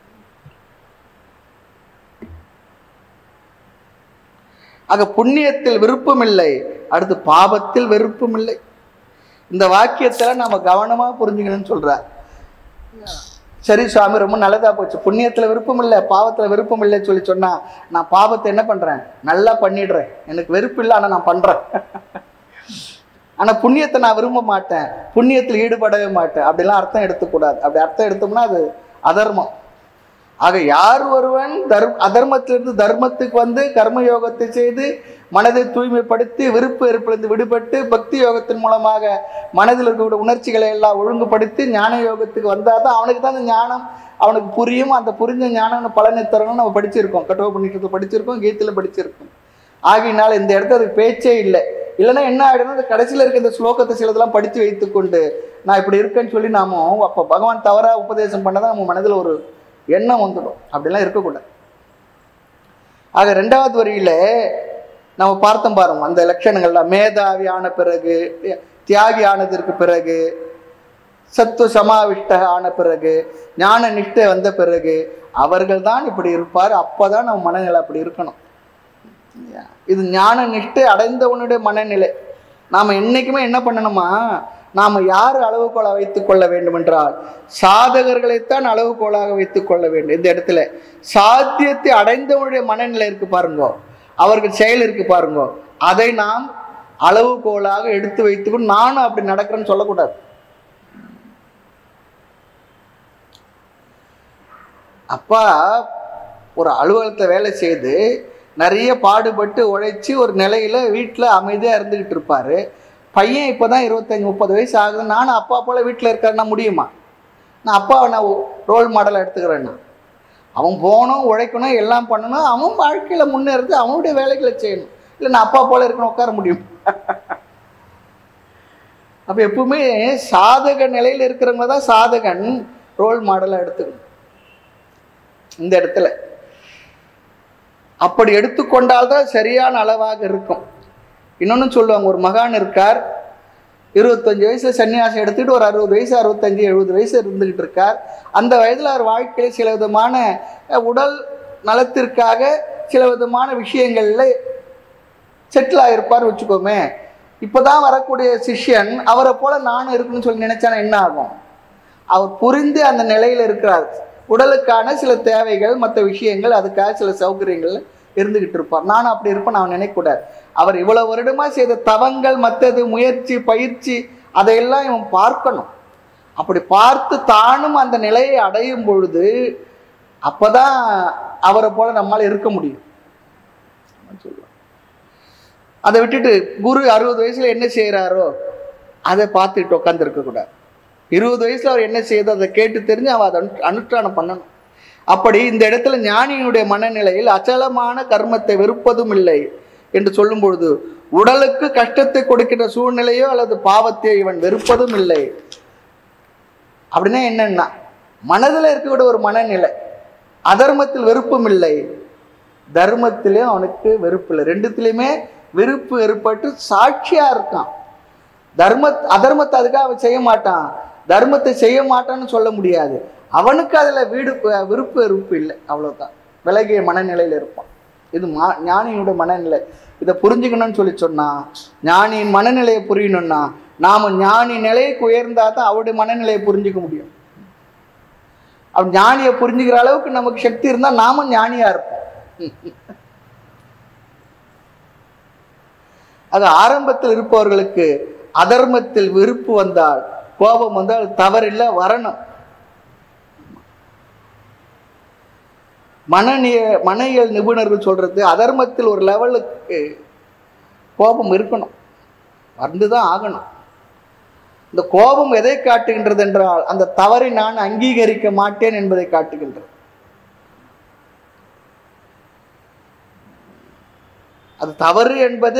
ஆக புண்ணியத்தில் விருப்பம் இல்லை அடுத்து பாவத்தில் வெறுப்பும் இல்லை இந்த வாக்கியத்துல நாம கவனமா புரிஞ்சுக்கணும்னு சொல்றார் சரி சுவாமி ரொம்ப நல்லதா போச்சு புண்ணியத்துல விருப்பம் இல்லை பாவத்துல விருப்பம் இல்லைன்னு சொல்லி சொன்னா நான் பாவத்தை என்ன பண்றேன் நல்லா பண்ணிடுறேன் எனக்கு வெறுப்பு இல்லை ஆனா நான் பண்றேன் ஆனா புண்ணியத்தை நான் விரும்ப மாட்டேன் புண்ணியத்தில் ஈடுபடவே மாட்டேன் அப்படிலாம் அர்த்தம் எடுத்துக்கூடாது அப்படி அர்த்தம் எடுத்தோம்னா அது அதர்மம் ஆக யார் ஒருவன் தர் அதர்மத்திலிருந்து தர்மத்துக்கு வந்து கர்ம யோகத்தை செய்து மனதை தூய்மைப்படுத்தி விருப்பு வெறுப்பிலிருந்து விடுபட்டு பக்தி யோகத்தின் மூலமாக மனதில் இருக்கக்கூடிய உணர்ச்சிகளை எல்லாம் ஒழுங்குபடுத்தி ஞான யோகத்துக்கு வந்தால் தான் அவனுக்கு தான் அந்த ஞானம் அவனுக்கு புரியும் அந்த புரிஞ்ச ஞானம் பலனை தரணும்னு நம்ம படிச்சிருக்கோம் கட்டுவ பண்ணிட்டு படிச்சிருக்கோம் கீதையில் படிச்சிருக்கோம் ஆகையினால இந்த இடத்துல அதுக்கு பேச்சே இல்லை இல்லைன்னா என்ன ஆகிடும் அந்த கடைசியில் இருக்க இந்த ஸ்லோகத்தை சிலதெல்லாம் படித்து வைத்துக்கொண்டு நான் இப்படி இருக்கேன்னு சொல்லி நாம அப்போ பகவான் தவறாக உபதேசம் பண்ணதான் நம்ம மனதில் ஒரு எண்ணம் வந்துடும் அப்படிலாம் இருக்கக்கூடாது ஆக ரெண்டாவது வரியில நம்ம பார்த்தோம் பாருங்க அந்த லட்சணங்கள்லாம் மேதாவி ஆன பிறகு தியாகி ஆனதற்கு பிறகு சத்துவ சமாவிஷ்ட ஆன பிறகு ஞான நிஷ்டை வந்த பிறகு அவர்கள் தான் இப்படி இருப்பார் அப்பதான் நம்ம மனநிலை அப்படி இருக்கணும் இது ஞான நிஷ்டை அடைந்தவனுடைய மனநிலை நாம என்னைக்குமே என்ன பண்ணணுமா நாம யார் அளவுகோலை வைத்துக் கொள்ள வேண்டும் என்றால் சாதகர்களைத்தான் அளவுகோலாக வைத்துக் கொள்ள வேண்டும் இந்த இடத்துல சாத்தியத்தை அடைந்தவனுடைய மனநிலை இருக்கு பாருங்க அவர்கள் செயல் இருக்கு பாருங்க அதை நாம் அளவுகோலாக எடுத்து வைத்துக்கொண்டு நானும் அப்படி நடக்கிறேன்னு சொல்லக்கூடாது அப்பா ஒரு அலுவலகத்தில் வேலை செய்து நிறைய பாடுபட்டு உழைச்சி ஒரு நிலையில வீட்டில் அமைதியாக இருந்துக்கிட்டு இருப்பாரு பையன் இப்போ தான் இருபத்தஞ்சி முப்பது வயசு ஆகுது நானும் அப்பா போல் வீட்டில் இருக்கிறேன்னா முடியுமா நான் அப்பாவை நான் ரோல் மாடலாக எடுத்துக்கிறேன்னா அவன் போகணும் உழைக்கணும் எல்லாம் பண்ணணும் அவன் வாழ்க்கையில் முன்னேறது அவனுடைய வேலைகளை செய்யணும் இல்லை நான் அப்பா போல் இருக்கணும் உட்கார முடியும் அப்போ எப்பவுமே சாதக நிலையில் இருக்கிறவங்க தான் சாதகன் ரோல் மாடலாக எடுத்துக்கணும் இந்த இடத்துல அப்படி எடுத்துக்கொண்டால்தான் சரியான அளவாக இருக்கும் இன்னொன்று சொல்லுவாங்க ஒரு மகான் இருக்கார் இருபத்தஞ்சு வயசுல சன்னியாசம் எடுத்துக்கிட்டு ஒரு அறுபது வயசு அறுபத்தஞ்சு எழுபது வயசு இருந்துகிட்டு இருக்கார் அந்த வயதில் அவர் வாழ்க்கையில் சில விதமான அஹ், உடல் நலத்திற்காக சில விதமான விஷயங்கள்ல செட்டில் ஆகிருப்பார் வச்சுக்கோமே இப்போதான் வரக்கூடிய சிஷ்யன் அவரை போல நானும் இருக்குன்னு சொல்லி நினைச்சானா என்ன ஆகும் அவர் புரிந்து அந்த நிலையில் இருக்கிறார் உடலுக்கான சில தேவைகள் மற்ற விஷயங்கள் அதுக்காக சில சௌகரியங்கள் இருந்துகிட்டு இருப்பார் நானும் அப்படி இருப்பேன் நான் நினைக்கக்கூடாது அவர் இவ்வளவு வருடமா செய்த தவங்கள் மற்றது முயற்சி பயிற்சி அதையெல்லாம் இவன் பார்க்கணும் அப்படி பார்த்து தானும் அந்த நிலையை அடையும் பொழுது அப்பதான் அவரை போல நம்மால இருக்க முடியும் சொல்லுவான் அதை விட்டுட்டு குரு அறுபது வயசுல என்ன செய்யறாரோ அதை பார்த்துட்டு உட்காந்துருக்க கூடாது இருபது வயசுல அவர் என்ன செய்யுதோ அதை கேட்டு தெரிஞ்சு அவன் அதை அனு- அனுஷ்டானம் பண்ணணும் அப்படி இந்த இடத்துல ஞானியினுடைய மனநிலையில் அச்சலமான கர்மத்தை வெறுப்பதும் இல்லை என்று சொல்லும் பொழுது உடலுக்கு கஷ்டத்தை கொடுக்கின்ற சூழ்நிலையோ அல்லது பாவத்தையோ இவன் வெறுப்பதும் இல்லை அப்படின்னா என்னன்னா மனதில் இருக்கக்கூடிய ஒரு மனநிலை அதர்மத்தில் வெறுப்பும் இல்லை தர்மத்திலையும் அவனுக்கு வெறுப்பு இல்லை ரெண்டுத்திலையுமே வெறுப்பு ஏற்பட்டு சாட்சியா இருக்கான் தர்ம அதர்மத்தை அதுக்காக அவன் செய்ய மாட்டான் தர்மத்தை செய்ய மாட்டான்னு சொல்ல முடியாது அவனுக்கு அதுல வீடு விருப்பு வெறுப்பு இல்லை அவ்வளவுதான் விலகிய மனநிலையில இருப்பான் இது மா ஞானியோட மனநிலை இதை புரிஞ்சுக்கணும்னு சொல்லி சொன்னா ஞானியின் மனநிலையை புரியணும்னா நாம ஞானி நிலைக்கு உயர்ந்தா தான் அவருடைய மனநிலையை புரிஞ்சுக்க முடியும் அவன் ஞானியை புரிஞ்சுக்கிற அளவுக்கு நமக்கு சக்தி இருந்தா நாம ஞானியா இருப்போம் அது ஆரம்பத்தில் இருப்பவர்களுக்கு அதர்மத்தில் விருப்பு வந்தால் கோபம் வந்தால் தவறில்லை வரணும் மனநிய மனையியல் நிபுணர்கள் சொல்றது அதர்மத்தில் ஒரு லெவலுக்கு கோபம் இருக்கணும் வந்துதான் ஆகணும் இந்த கோபம் எதை காட்டுகின்றது என்றால் அந்த தவறை நான் அங்கீகரிக்க மாட்டேன் என்பதை காட்டுகின்றது அது தவறு என்பது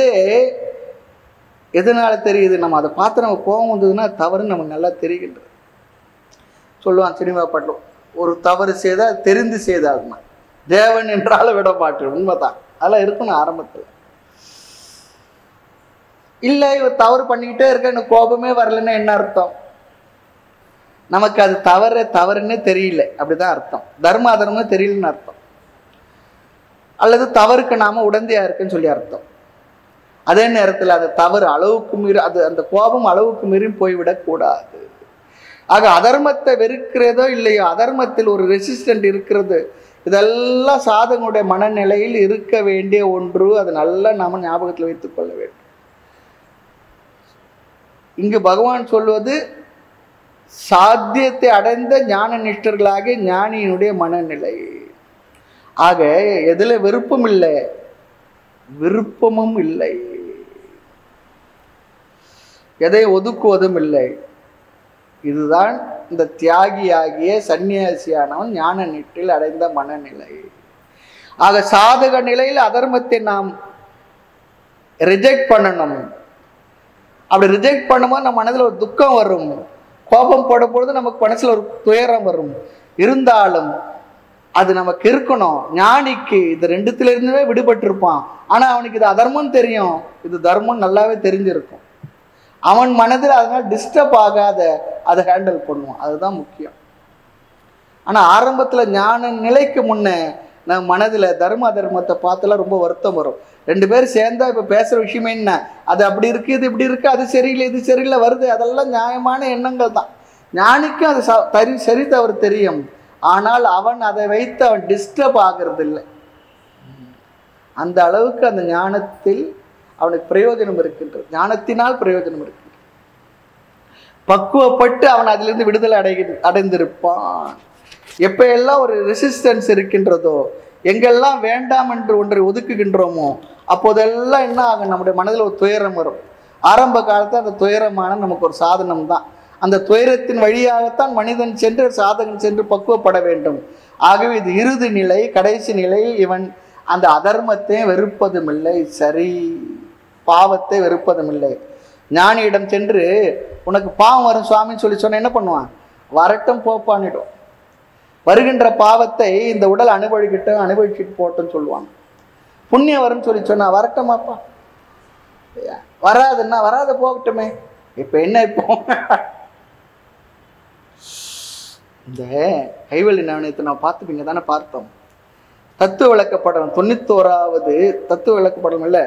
எதனால தெரியுது நம்ம அதை பார்த்து நம்ம கோபம் வந்ததுன்னா அது தவறுன்னு நமக்கு நல்லா தெரிகின்றது சொல்லுவான் சினிமா பாட்டில் ஒரு தவறு செய்தால் தெரிந்து செய்தால்னா தேவன் என்றால விட மாட்டேன் உண்மைதான் அதெல்லாம் இருக்கணும் ஆரம்பத்தில் இல்லை இவர் தவறு பண்ணிக்கிட்டே இருக்க எனக்கு கோபமே வரலன்னா என்ன அர்த்தம் நமக்கு அது தவறு தவறுன்னே தெரியல அப்படிதான் அர்த்தம் தர்ம அதர்மம் தெரியலன்னு அர்த்தம் அல்லது தவறுக்கு நாம உடந்தையா இருக்குன்னு சொல்லி அர்த்தம் அதே நேரத்தில் அந்த தவறு அளவுக்கு மீறி அது அந்த கோபம் அளவுக்கு மீறி போய்விடக் கூடாது ஆக அதர்மத்தை வெறுக்கிறதோ இல்லையோ அதர்மத்தில் ஒரு ரெசிஸ்டன்ட் இருக்கிறது இதெல்லாம் சாதகனுடைய மனநிலையில் இருக்க வேண்டிய ஒன்று அதை நல்லா நாம ஞாபகத்தில் வைத்துக் கொள்ள வேண்டும் இங்கு பகவான் சொல்வது சாத்தியத்தை அடைந்த ஞான நிஷ்டர்களாகிய ஞானியினுடைய மனநிலை ஆக எதுல விருப்பம் இல்லை விருப்பமும் இல்லை எதை ஒதுக்குவதும் இல்லை இதுதான் இந்த தியாகியாகிய சன்னியாசியானவன் ஞான நிட்டில் அடைந்த மனநிலை ஆக சாதக நிலையில் அதர்மத்தை நாம் ரிஜெக்ட் பண்ணணும் அப்படி ரிஜெக்ட் பண்ணும்போது நம்ம மனதில் ஒரு துக்கம் வரும் கோபம் போடும் பொழுது நமக்கு மனசுல ஒரு துயரம் வரும் இருந்தாலும் அது நமக்கு இருக்கணும் ஞானிக்கு இது ரெண்டுத்துல இருந்துமே விடுபட்டிருப்பான் ஆனா அவனுக்கு இது அதர்மம் தெரியும் இது தர்மம் நல்லாவே தெரிஞ்சிருக்கும் அவன் மனதில் அதனால டிஸ்டர்ப் ஆகாத அதை ஹேண்டில் பண்ணுவான் அதுதான் முக்கியம் ஆனா ஆரம்பத்துல ஞான நிலைக்கு முன்னே நம்ம மனதுல தர்ம அதர்மத்தை பார்த்தெல்லாம் ரொம்ப வருத்தம் வரும் ரெண்டு பேரும் சேர்ந்தா இப்ப பேசுற விஷயமே என்ன அது அப்படி இருக்கு இது இப்படி இருக்கு அது சரியில்லை இது சரியில்லை வருது அதெல்லாம் நியாயமான எண்ணங்கள் தான் ஞானிக்கும் அது ச- தரி சரி தவறு தெரியும் ஆனால் அவன் அதை வைத்து அவன் டிஸ்டர்ப் ஆகிறது இல்லை அந்த அளவுக்கு அந்த ஞானத்தில் அவனுக்கு பிரயோஜனம் இருக்கின்றது ஞானத்தினால் பிரயோஜனம் இருக்கின்றது பக்குவப்பட்டு அவன் அதிலிருந்து விடுதலை அடை அடைந்திருப்பான் எப்ப எல்லாம் ஒரு ரெசிஸ்டன்ஸ் இருக்கின்றதோ எங்கெல்லாம் வேண்டாம் என்று ஒன்றை ஒதுக்குகின்றோமோ அப்போதெல்லாம் என்ன ஆகும் நம்முடைய மனதில் ஒரு துயரம் வரும் ஆரம்ப காலத்தில் அந்த துயரமான நமக்கு ஒரு சாதனம் தான் அந்த துயரத்தின் வழியாகத்தான் மனிதன் சென்று சாதகன் சென்று பக்குவப்பட வேண்டும் ஆகவே இது இறுதி நிலை கடைசி நிலையில் இவன் அந்த அதர்மத்தை வெறுப்பதும் இல்லை சரி பாவத்தை வெறுப்பதும் இல்லை ஞானியிடம் சென்று உனக்கு பாவம் வரும் சுவாமின்னு சொல்லி சொன்னா என்ன பண்ணுவான் வரட்டும் போப்பான்னிடும் வருகின்ற பாவத்தை இந்த உடல் அனுபவிக்கட்டும் அனுபவிச்சுட்டு போட்டுன்னு சொல்லுவாங்க புண்ணியம் வரும்னு சொல்லி சொன்னா வரட்டுமாப்பா வராதுன்னா வராத போகட்டுமே இப்ப என்ன இப்போ இந்த கைவெளி நாணயத்தை நான் பார்த்துப்பீங்க தானே பார்த்தோம் தத்துவ விளக்கப்படம் தொண்ணூத்தோராவது தத்துவ விளக்கப்படம் இல்லை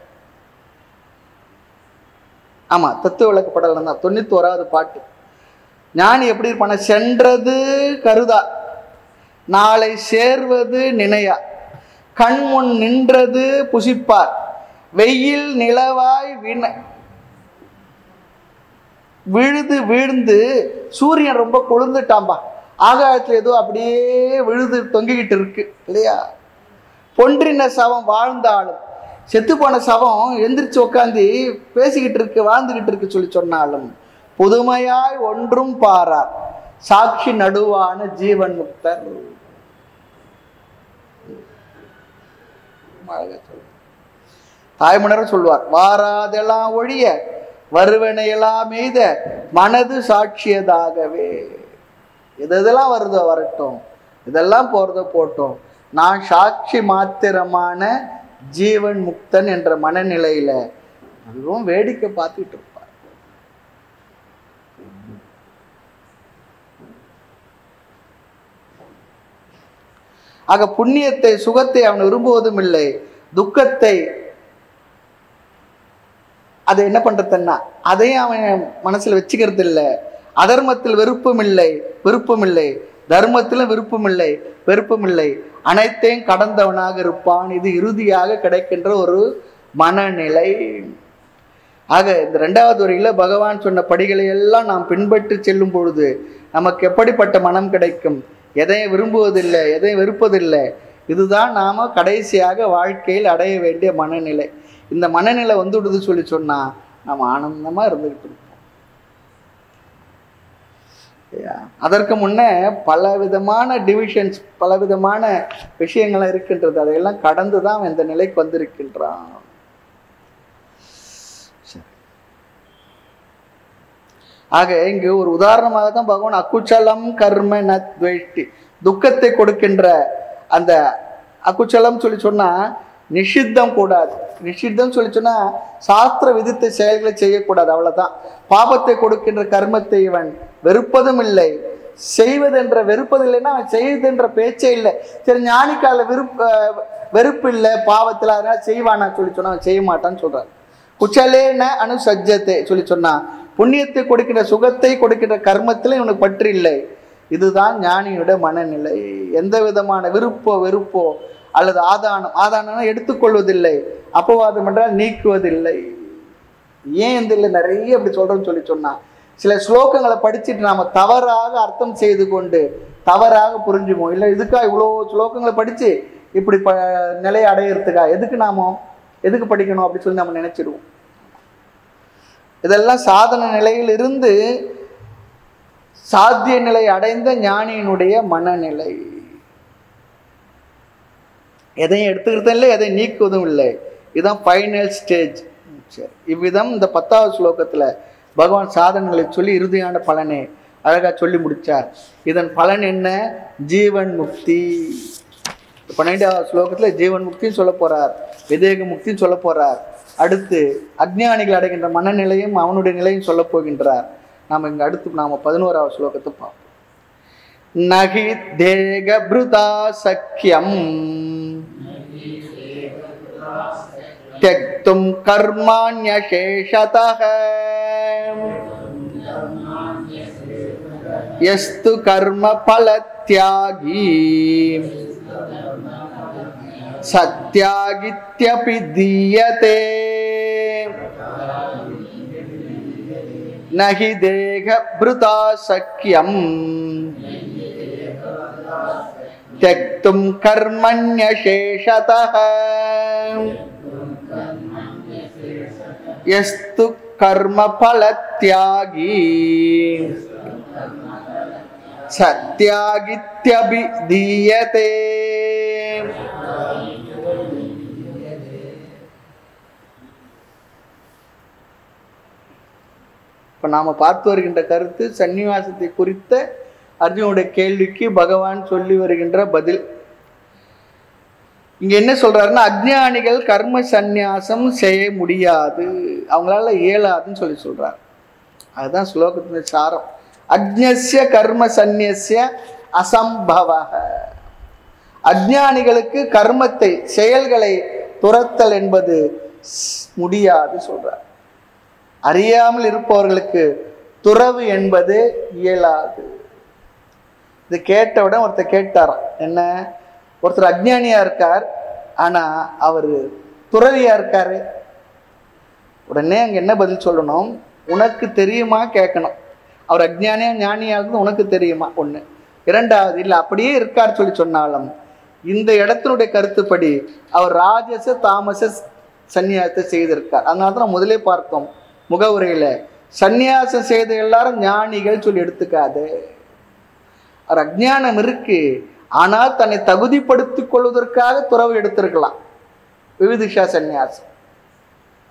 ஆமா தத்துவ விளக்கப்படலாம் தான் தொண்ணூத்தோராவது பாட்டு ஞானி எப்படி இருப்பான சென்றது கருதா நாளை சேர்வது நினையா கண் முன் நின்றது புசிப்பார் வெயில் நிலவாய் வின விழுது வீழ்ந்து சூரியன் ரொம்ப கொழுந்துட்டாம்பா ஆகாயத்துல ஏதோ அப்படியே விழுது தொங்கிக்கிட்டு இருக்கு இல்லையா பொன்றின சவம் வாழ்ந்தாலும் செத்து போன சவம் எந்திரிச்சு உட்காந்து பேசிக்கிட்டு இருக்கு வாழ்ந்துகிட்டு இருக்கு சொல்லி சொன்னாலும் புதுமையாய் ஒன்றும் பாரார் சாட்சி நடுவான ஜீவன் முக்தர் அழகா சொல்றார். தாய்மணர் சொல்வார் வாராதெல்லாம் ஒழிய வருவனையெல்லாம் எய்த மனது சாட்சியதாகவே எது எதெல்லாம் வருதோ வரட்டும் இதெல்லாம் போறதோ போட்டோம் நான் சாட்சி மாத்திரமான ஜீவன் முக்தன் என்ற மனநிலையில அதுவும் வேடிக்கை பார்த்துட்டு இருப்பார் ஆக புண்ணியத்தை சுகத்தை அவன் விரும்புவதும் இல்லை துக்கத்தை அதை என்ன பண்றதுன்னா அதையும் அவன் மனசுல வச்சுக்கிறது இல்லை அதர்மத்தில் விருப்பம் இல்லை விருப்பம் இல்லை தர்மத்திலும் விருப்பம் இல்லை வெறுப்பும் இல்லை அனைத்தையும் கடந்தவனாக இருப்பான் இது இறுதியாக கிடைக்கின்ற ஒரு மனநிலை ஆக இந்த ரெண்டாவது வரியில பகவான் சொன்ன படிகளை எல்லாம் நாம் பின்பற்றி செல்லும் பொழுது நமக்கு எப்படிப்பட்ட மனம் கிடைக்கும் எதையும் விரும்புவதில்லை எதையும் வெறுப்பதில்லை இதுதான் நாம கடைசியாக வாழ்க்கையில் அடைய வேண்டிய மனநிலை இந்த மனநிலை வந்துடுது சொல்லி சொன்னா நாம் ஆனந்தமா இருந்துகிட்டு இருப்போம் இல்லையா? அதற்கு முன்னே பல விதமான டிவிஷன்ஸ் பல விதமான விஷயங்கள் இருக்கின்றது அதையெல்லாம் கடந்து தான் அவன் இந்த நிலைக்கு வந்திருக்கின்றான் சரி. ஆக இங்கு ஒரு உதாரணமாக தான் பகவான் அக்குச்சலம் கர்ம நத்வேஷ்டி துக்கத்தை கொடுக்கின்ற அந்த அக்குச்சலம் சொல்லி சொன்னா நிஷித்தம் கூடாது நிஷித்தம் சொல்லி சொன்னா சாஸ்திர விதித்த செயல்களை செய்யக்கூடாது அவ்வளவுதான் பாபத்தை கொடுக்கின்ற கர்மத்தை இவன் வெறுப்பதும் இல்லை செய்வதென்ற வெறுப்பதில்லைன்னா அவன் செய்வதென்ற பேச்சே இல்லை சரி ஞானிக்கால விருப்ப வெறுப்பு இல்லை பாவத்தில் அதனால செய்வானா சொல்லி சொன்னா அவன் செய்ய மாட்டான்னு சொல்றான் குச்சலேன அனுசஜ்ஜத்தை சொல்லி சொன்னா புண்ணியத்தை கொடுக்கின்ற சுகத்தை கொடுக்கின்ற கர்மத்தில் இவனுக்கு பற்று இல்லை இதுதான் ஞானியுடைய மனநிலை எந்த விதமான விருப்போ வெறுப்போ அல்லது ஆதானம் ஆதானம்னா எடுத்துக்கொள்வதில்லை அப்பவாதம் என்றால் நீக்குவதில்லை ஏன் இந்த இல்லை நிறைய அப்படி சொல்றேன்னு சொல்லி சொன்னா சில ஸ்லோகங்களை படிச்சுட்டு நாம தவறாக அர்த்தம் செய்து கொண்டு தவறாக புரிஞ்சுக்குவோம் இல்லை இதுக்கா இவ்வளோ ஸ்லோகங்களை படிச்சு இப்படி ப நிலையை அடையிறதுக்கா எதுக்கு நாமோ எதுக்கு படிக்கணும் அப்படி சொல்லி நம்ம நினைச்சிடுவோம் இதெல்லாம் சாதன நிலையில் இருந்து சாத்திய நிலை அடைந்த ஞானியினுடைய மனநிலை எதையும் எடுத்துக்கிறதும் இல்லை எதையும் நீக்குவதும் இல்லை இதுதான் ஃபைனல் ஸ்டேஜ் சரி இவ்விதம் இந்த பத்தாவது ஸ்லோகத்துல பகவான் சாதனைகளை சொல்லி இறுதியான பலனை அழகா சொல்லி முடிச்சார் இதன் பலன் என்ன ஜீவன் முக்தி பன்னெண்டாவது ஸ்லோகத்துல ஜீவன் முக்தின்னு சொல்ல போறார் விதேக முக்தின்னு சொல்ல போறார் அடுத்து அஜ்ஞானிகள் அடைகின்ற மனநிலையும் அவனுடைய நிலையும் சொல்ல போகின்றார் நாம இங்க அடுத்து நாம பதினோராவது ஸ்லோகத்தை பார்ப்போம் நகி தேக பிருதா சக்கியம் त्यक्तुं कर्माण्यशेषतः यस्तु कर्मफलत्यागी सत्यागित्यपि दीयते न हि देहभृता शक्यम् त्यक्तुं कर्मण्यशेषतः यस्तु कर्मफलत्यागी सत्यागित्यभिधीयते இப்போ நாம் பார்த்து வருகின்ற கருத்து சன்னிவாசத்தை குறித்த அர்ஜுனுடைய கேள்விக்கு பகவான் சொல்லி வருகின்ற பதில் இங்க என்ன சொல்றாருன்னா அஜ்ஞானிகள் கர்ம சந்நியாசம் செய்ய முடியாது அவங்களால இயலாதுன்னு சொல்லி சொல்றார் அதுதான் ஸ்லோகத்தின் சாரம் அக்ஞஸ்ய கர்ம சந்நியஸ்ய அசம்பவ அஜ்ஞானிகளுக்கு கர்மத்தை செயல்களை துரத்தல் என்பது ஸ்- முடியாது சொல்றார் அறியாமல் இருப்பவர்களுக்கு துறவு என்பது இயலாது இது கேட்டவுடன் ஒருத்தர் கேட்டாராம் என்ன ஒருத்தர் அஜ்ஞானியா இருக்கார் ஆனா அவர் துறவியா இருக்காரு உடனே அங்க என்ன பதில் சொல்லணும் உனக்கு தெரியுமா கேட்கணும் அவர் அஜ்ஞானியா ஞானியா இருக்குது உனக்கு தெரியுமா ஒண்ணு இரண்டாவது இல்லை அப்படியே இருக்கார் சொல்லி சொன்னாலும் இந்த இடத்தினுடைய கருத்துப்படி அவர் ராஜச தாமச சந்நியாசத்தை செய்திருக்கார் அதனால தான் முதலே பார்த்தோம் முகவுரையில சந்நியாசம் செய்த எல்லாரும் ஞானிகள் சொல்லி எடுத்துக்காது அவர் அஜ்ஞானம் இருக்கு ஆனால் தன்னை தகுதிப்படுத்திக் கொள்வதற்காக துறவு எடுத்திருக்கலாம் விவிதிஷா சந்நியாசம்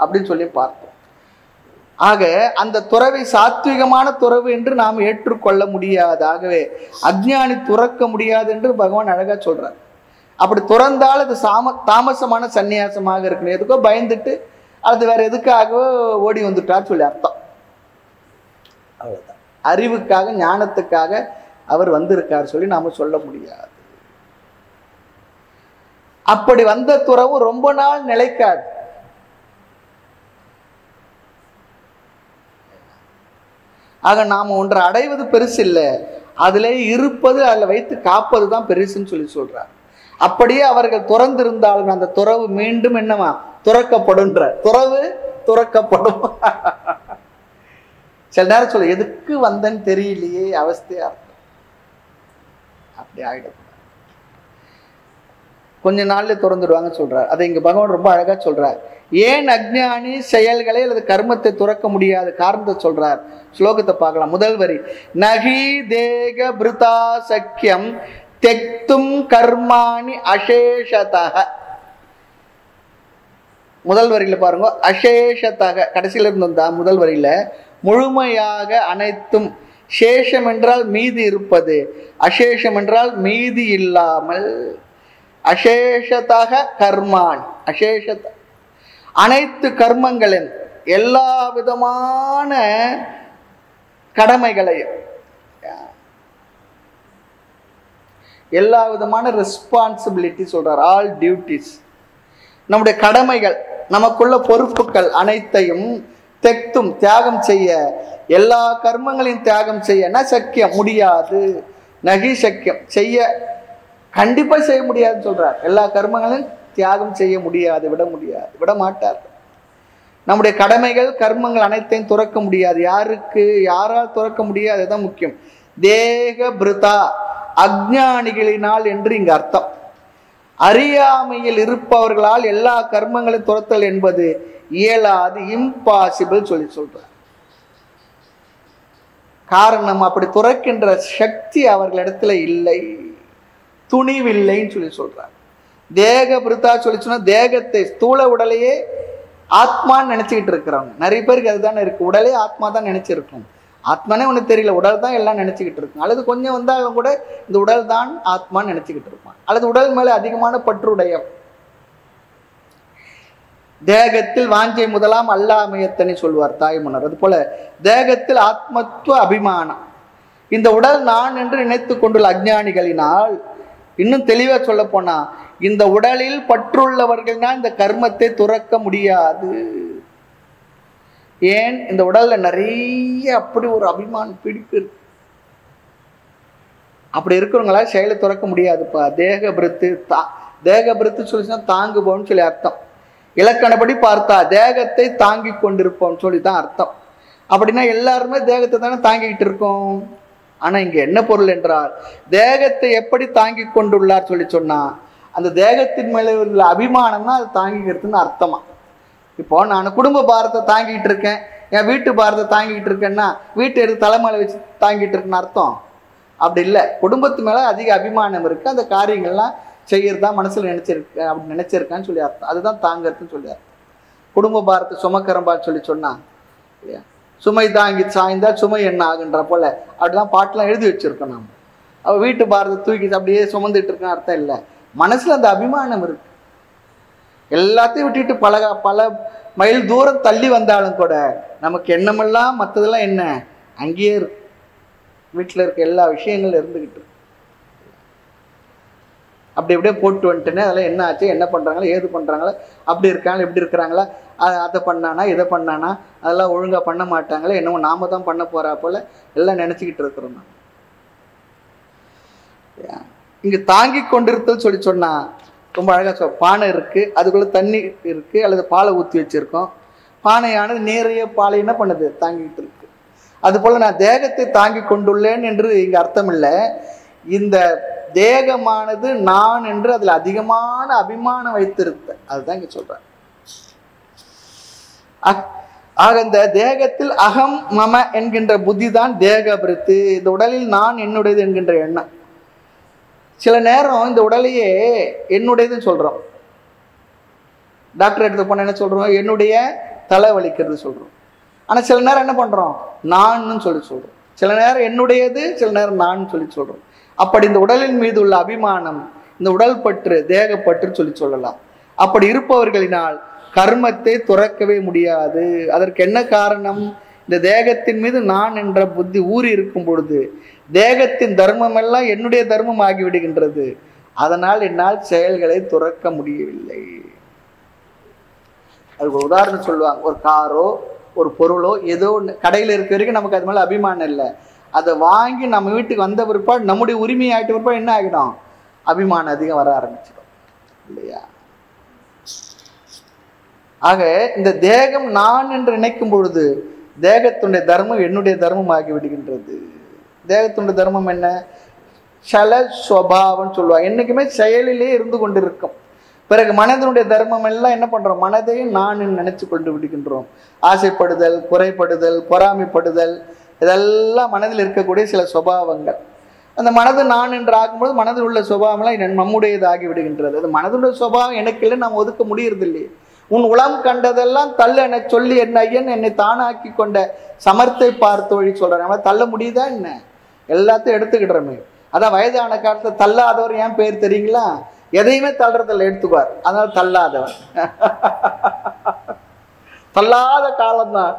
அப்படின்னு சொல்லி பார்த்தோம் ஆக அந்த துறவை சாத்விகமான துறவு என்று நாம் ஏற்றுக்கொள்ள முடியாது ஆகவே அஜ்ஞானி துறக்க முடியாது என்று பகவான் அழகா சொல்றார் அப்படி துறந்தால் அது சாம தாமசமான சந்நியாசமாக இருக்கணும் எதுக்கோ பயந்துட்டு அது வேற எதுக்காகவோ ஓடி வந்துட்டார் சொல்லி அர்த்தம் அவ்வளவுதான் அறிவுக்காக ஞானத்துக்காக அவர் வந்திருக்கார் சொல்லி நாம சொல்ல முடியாது அப்படி வந்த துறவு ரொம்ப நாள் நிலைக்காது ஆக நாம் ஒன்றை அடைவது பெருசு இல்லை அதிலே இருப்பது அதில் வைத்து காப்பது தான் பெருசுன்னு சொல்லி சொல்றார் அப்படியே அவர்கள் துறந்திருந்தாலும் அந்த துறவு மீண்டும் என்னவா துறக்கப்படுன்ற துறவு துறக்கப்படும் சில நேரம் சொல்ல எதுக்கு வந்தேன்னு தெரியலையே அவஸ்தையா இருக்கும் அப்படி ஆயிடும் கொஞ்ச நாள்ல திறந்துடுவாங்க சொல்றார் அதை இங்க பகவான் ரொம்ப அழகா சொல்றார் ஏன் அஜ்ஞானி செயல்களை அல்லது கர்மத்தை துறக்க முடியாது காரணத்தை சொல்றார் ஸ்லோகத்தை பார்க்கலாம் முதல் வரி நகி தேக பிருதா சக்கியம் தெக்தும் கர்மாணி அசேஷதக முதல் வரியில பாருங்க அசேஷத்தக கடைசியில இருந்து வந்தா முதல் வரியில முழுமையாக அனைத்தும் சேஷம் என்றால் மீதி இருப்பது அசேஷம் என்றால் மீதி இல்லாமல் அசேஷத்தக கர்மான் அசேஷத்த அனைத்து கர்மங்களின் எல்லா விதமான கடமைகளையும் எல்லா விதமான ரெஸ்பான்சிபிலிட்டி சொல்றார் ஆல் டியூட்டிஸ் நம்முடைய கடமைகள் நமக்குள்ள பொறுப்புகள் அனைத்தையும் தெக்தும் தியாகம் செய்ய எல்லா கர்மங்களையும் தியாகம் செய்ய சக்கியம் முடியாது நகி சக்கியம் செய்ய கண்டிப்பா செய்ய முடியாதுன்னு சொல்றார் எல்லா கர்மங்களையும் தியாகம் செய்ய முடியாது விட முடியாது விட மாட்டார் நம்முடைய கடமைகள் கர்மங்கள் அனைத்தையும் துறக்க முடியாது யாருக்கு யாரால் துறக்க முடியாது அதுதான் முக்கியம் தேக பிருதா அஜ்ஞானிகளினால் என்று இங்கு அர்த்தம் அறியாமையில் இருப்பவர்களால் எல்லா கர்மங்களையும் துரத்தல் என்பது இயலாது இம்பாசிபிள் சொல்லி சொல்றார் காரணம் அப்படி துறக்கின்ற சக்தி அவர்களிடத்துல இல்லை துணிவில்லைன்னு சொல்லி சொல்றார் தேக பிருத்தா சொல்லி சொன்னா தேகத்தை ஸ்தூல உடலையே ஆத்மான்னு நினைச்சுக்கிட்டு இருக்கிறவங்க நிறைய பேருக்கு அதுதானே இருக்கு உடலே ஆத்மா தான் நினைச்சிருக்கும் ஆத்மானே ஒன்று தெரியல உடல் தான் எல்லாம் நினைச்சுக்கிட்டு இருக்கும் அல்லது கொஞ்சம் வந்தாலும் கூட இந்த உடல் தான் ஆத்மான்னு நினைச்சுக்கிட்டு இருப்பான் அல்லது உடல் மேலே அதிகமான பற்றுடைய தேகத்தில் வாஞ்சை முதலாம் அல்லாமயத்தனை சொல்வார் தாய்மன்னர் அது போல தேகத்தில் ஆத்மத்துவ அபிமானம் இந்த உடல் நான் என்று நினைத்து கொண்டுள்ள அஜ்ஞானிகளினால் இன்னும் தெளிவா சொல்ல போனா இந்த உடலில் பற்றுள்ளவர்கள் தான் இந்த கர்மத்தை துறக்க முடியாது ஏன் இந்த உடல்ல நிறைய அப்படி ஒரு அபிமானம் பிடிப்பு இருக்கு அப்படி இருக்கிறவங்களா செயலை துறக்க முடியாதுப்பா தேக பிருத்து தா தேக பிருத்து சொல்லிச்சுன்னா தாங்குபோன்னு சொல்லி அர்த்தம் இலக்கணப்படி பார்த்தா தேகத்தை தாங்கி கொண்டிருப்போம்னு சொல்லி தான் அர்த்தம் அப்படின்னா எல்லாருமே தேகத்தை தானே தாங்கிக்கிட்டு இருக்கோம் ஆனா இங்க என்ன பொருள் என்றால் தேகத்தை எப்படி தாங்கி கொண்டுள்ளார் சொல்லி சொன்னா அந்த தேகத்தின் மேலே உள்ள அபிமானம்னா அது தாங்கிக்கிறதுன்னு அர்த்தமா இப்போ நான் குடும்ப பாரத்தை தாங்கிட்டு இருக்கேன் என் வீட்டு பாரத்தை தாங்கிட்டு இருக்கேன்னா வீட்டை எடுத்து தலைமையில வச்சு தாங்கிட்டு இருக்குன்னு அர்த்தம் அப்படி இல்லை குடும்பத்து மேலே அதிக அபிமானம் இருக்கு அந்த காரியங்கள்லாம் செய்யறதா மனசுல நினைச்சிருக்க அப்படி நினைச்சிருக்கான்னு சொல்லி அர்த்தம் அதுதான் தாங்கிறதுன்னு சொல்லி அர்த்தம் குடும்ப பாரத்தை சுமக்கிறம்பான்னு சொல்லி சொன்னா இல்லையா சுமை தாங்கி சாய்ந்தா சுமை என்ன ஆகுன்ற போல அப்படிலாம் பாட்டெலாம் எழுதி வச்சிருக்கோம் நாம் அவ வீட்டு பாரத்தை தூக்கி அப்படியே சுமந்துட்டு இருக்கான்னு அர்த்தம் இல்லை மனசுல அந்த அபிமானம் இருக்கு எல்லாத்தையும் விட்டுட்டு பல பல மைல் தூரம் தள்ளி வந்தாலும் கூட நமக்கு எண்ணமெல்லாம் மற்றதெல்லாம் என்ன அங்கேயே இருக்கு வீட்டில் இருக்க எல்லா விஷயங்களும் இருந்துகிட்டு இருக்கு. அப்படி அப்படியே போட்டு வந்துட்டேனே அதெல்லாம் என்ன ஆச்சு என்ன பண்ணுறாங்களா ஏது பண்ணுறாங்களா அப்படி இருக்காங்களா இப்படி இருக்கிறாங்களா அ- அதை பண்ணானா இதை பண்ணானா அதெல்லாம் ஒழுங்காக பண்ண மாட்டாங்களே என்னமோ நாம தான் பண்ண போறா போல எல்லாம் நினச்சிக்கிட்டு இருக்கிறோம் நான் இங்கே தாங்கி கொண்டிருத்தல் சொல்லி சொன்னா ரொம்ப அழகாக சொல் பானை இருக்கு அதுக்குள்ள தண்ணி இருக்கு அல்லது பாலை ஊற்றி வச்சிருக்கோம் பானையானது நேரைய பாலை என்ன பண்ணுது தாங்கிட்டு இருக்கு அதுபோல நான் தேகத்தை தாங்கி கொண்டுள்ளேன் என்று இங்க அர்த்தம் இல்லை இந்த தேகமானது நான் என்று அதில் அதிகமான அபிமானம் வைத்திருத்த அதுதான் இங்க சொல்றேன் அக்- ஆக இந்த தேகத்தில் அகம் மம என்கின்ற புத்தி தான் தேக பிரித்து இந்த உடலில் நான் என்னுடையது என்கின்ற எண்ணம் சில நேரம் இந்த உடலையே என்னுடையதுன்னு சொல்றோம் டாக்டர் எடுத்து போனால் என்ன சொல்கிறோம் என்னுடைய தலை வலிக்கிறது சொல்கிறோம் ஆனால் சில நேரம் என்ன பண்ணுறோம் நான்னு சொல்லி சொல்கிறோம் சில நேரம் என்னுடையது சில நேரம் நான் சொல்லி சொல்கிறோம் அப்படி இந்த உடலின் மீது உள்ள அபிமானம் இந்த உடல் பற்று தேகப்பற்று சொல்லி சொல்லலாம் அப்படி இருப்பவர்களினால் கர்மத்தை துறக்கவே முடியாது அதற்கு என்ன காரணம் இந்த தேகத்தின் மீது நான் என்ற புத்தி ஊறி இருக்கும் பொழுது தேகத்தின் தர்மம் எல்லாம் என்னுடைய தர்மம் ஆகிவிடுகின்றது அதனால் என்னால் செயல்களை துறக்க முடியவில்லை அதுக்கு ஒரு உதாரணம் சொல்லுவாங்க ஒரு காரோ ஒரு பொருளோ ஏதோ ஒன்று கடையில் இருக்க வரைக்கும் நமக்கு அது மேலே அபிமானம் இல்லை அதை வாங்கி நம்ம வீட்டுக்கு வந்த பிற்பாடு நம்முடைய உரிமை ஆகிட்ட பிற்பாடு என்ன ஆகிடும் அபிமானம் அதிகம் வர ஆரம்பிச்சிடும் இல்லையா ஆக இந்த தேகம் நான் என்று நினைக்கும் பொழுது தேகத்துடைய தர்மம் என்னுடைய தர்மம் ஆகி விடுகின்றது தேகத்துடைய தர்மம் என்ன சல ஸ்வபாவம் சொல்லுவாங்க என்னைக்குமே செயலிலே இருந்து கொண்டிருக்கும் பிறகு மனதனுடைய தர்மம் எல்லாம் என்ன பண்றோம் மனதையும் நான் நினைச்சு கொண்டு விடுகின்றோம் ஆசைப்படுதல் குறைப்படுதல் பொறாமைப்படுதல் இதெல்லாம் மனதில் இருக்கக்கூடிய சில சுபாவங்கள் அந்த மனது நான் என்று ஆகும்போது மனதில் உள்ள சுபாவம்லாம் என் நம்முடையது ஆகி விடுகின்றது அது மனதுடைய சுபாவம் எனக்கு இல்லை நாம் ஒதுக்க முடியறதில்லையே உன் உளம் கண்டதெல்லாம் தள்ள என சொல்லி என் ஐயன் என்னை தானாக்கி கொண்ட சமர்த்தை பார்த்து வழி சொல்றாங்க நம்மளால தள்ள முடியுதா என்ன எல்லாத்தையும் எடுத்துக்கிடுறோமே அதான் வயதான காலத்துல தள்ளாதவர் ஏன் பேர் தெரியுங்களா எதையுமே தள்ளுறதில்ல எடுத்துக்குவார் அதனால தள்ளாதவர் தள்ளாத காலம்தான்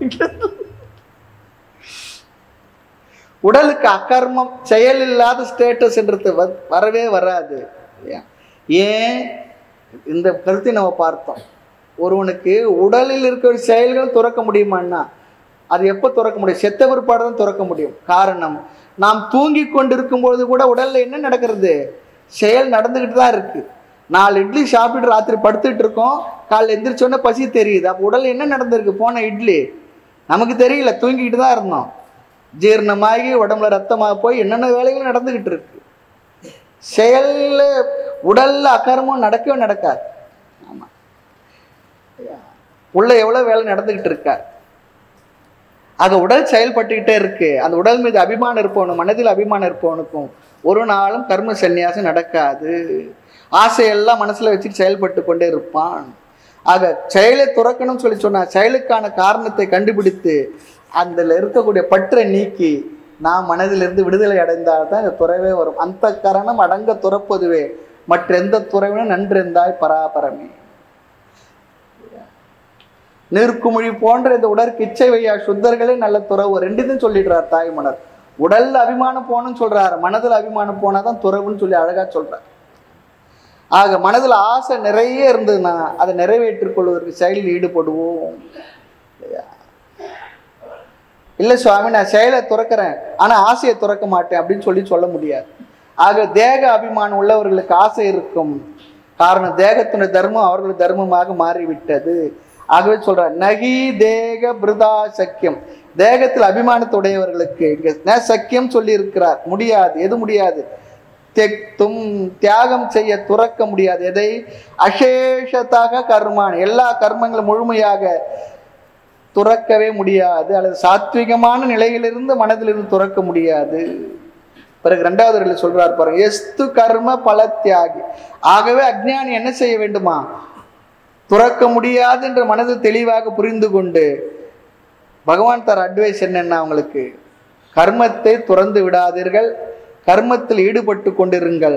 உடலுக்கு அக்கர்மம் செயல் இல்லாத ஸ்டேட்டஸ்ன்றது வ- வரவே வராது இல்லையா? ஏன் இந்த கருத்தை நம்ம பார்த்தோம் ஒருவனுக்கு உடலில் இருக்கிற செயல்கள் துறக்க முடியுமான்னா அது எப்போ துறக்க முடியும் செத்த பிற்பாடு தான் துறக்க முடியும் காரணம் நாம் தூங்கி கொண்டிருக்கும் பொழுது கூட உடல்ல என்ன நடக்கிறது செயல் நடந்துக்கிட்டு தான் இருக்கு நாலு இட்லி சாப்பிட்டு ராத்திரி படுத்துட்டு இருக்கோம் காலைல எந்திரிச்சோன்னே பசி தெரியுது அப்போ உடல்ல என்ன நடந்திருக்கு போன இட்லி நமக்கு தெரியல தூங்கிக்கிட்டு தான் இருந்தோம் ஜீரணமாகி உடம்புல ரத்தமாக போய் என்னென்ன வேலைகள் நடந்துக்கிட்டு இருக்கு செயல்ல உடல்ல அக்கரமும் நடக்கவே நடக்காது ஆமா உள்ள எவ்வளவு வேலை நடந்துகிட்டு இருக்கா ஆக உடல் செயல்பட்டுக்கிட்டே இருக்கு அந்த உடல் மீது அபிமானம் இருப்பவனும் மனதில் அபிமானம் இருப்பவனுக்கும் ஒரு நாளும் கர்ம சந்நியாசம் நடக்காது ஆசையெல்லாம் மனசுல வச்சுட்டு செயல்பட்டு கொண்டே இருப்பான் ஆக செயலை துறக்கணும்னு சொல்லி சொன்னா செயலுக்கான காரணத்தை கண்டுபிடித்து அதில் இருக்கக்கூடிய பற்றை நீக்கி நாம் மனதிலிருந்து விடுதலை அடைந்தால் தான் இந்த துறவே வரும் அந்த கரணம் அடங்க துறப்பதுவே மற்ற எந்த துறவினும் நன்றிருந்தாய் பராபரமே நீர்க்குமிழி போன்ற இந்த உடற்கு இச்சை வையா சுத்தர்களே நல்ல துறவு ரெண்டுத்தையும் சொல்லிடுறார் தாய்மலர் உடல்ல அபிமானம் போகணும்னு சொல்றாரு மனதில் அபிமானம் போனாதான் துறவுன்னு சொல்லி அழகா சொல்றார் ஆக மனதில் ஆசை நிறைய இருந்ததுன்னா அதை நிறைவேற்றிக் கொள்வதற்கு செயலில் ஈடுபடுவோம் இல்லையா இல்லை சுவாமி நான் செயலை துறக்கிறேன் ஆனால் ஆசையை துறக்க மாட்டேன் அப்படின்னு சொல்லி சொல்ல முடியாது ஆக தேக அபிமானம் உள்ளவர்களுக்கு ஆசை இருக்கும் காரணம் தேகத்தினுடைய தர்மம் அவர்களுடைய தர்மமாக மாறிவிட்டது ஆகவே சொல்றார் நகி தேக பிருதா சக்கியம் தேகத்தில் அபிமானத்துடையவர்களுக்கு இங்க ந சக்கியம் சொல்லி இருக்கிறார் முடியாது எது முடியாது தெக்தும் தியாகம் செய்ய துறக்க முடியாது எதை அசேஷத்தாக கர்மான் எல்லா கர்மங்களும் முழுமையாக துறக்கவே முடியாது அல்லது சாத்விகமான நிலையிலிருந்து மனதிலிருந்து துறக்க முடியாது பிறகு ரெண்டாவது வரியில சொல்றார் பாருங்க எஸ்து கர்ம பல தியாகி ஆகவே அஜ்ஞானி என்ன செய்ய வேண்டுமா துறக்க முடியாது என்ற மனதில் தெளிவாக புரிந்து கொண்டு பகவான் தர அட்வைஸ் என்னன்னா அவங்களுக்கு கர்மத்தை துறந்து விடாதீர்கள் கர்மத்தில் ஈடுபட்டு கொண்டிருங்கள்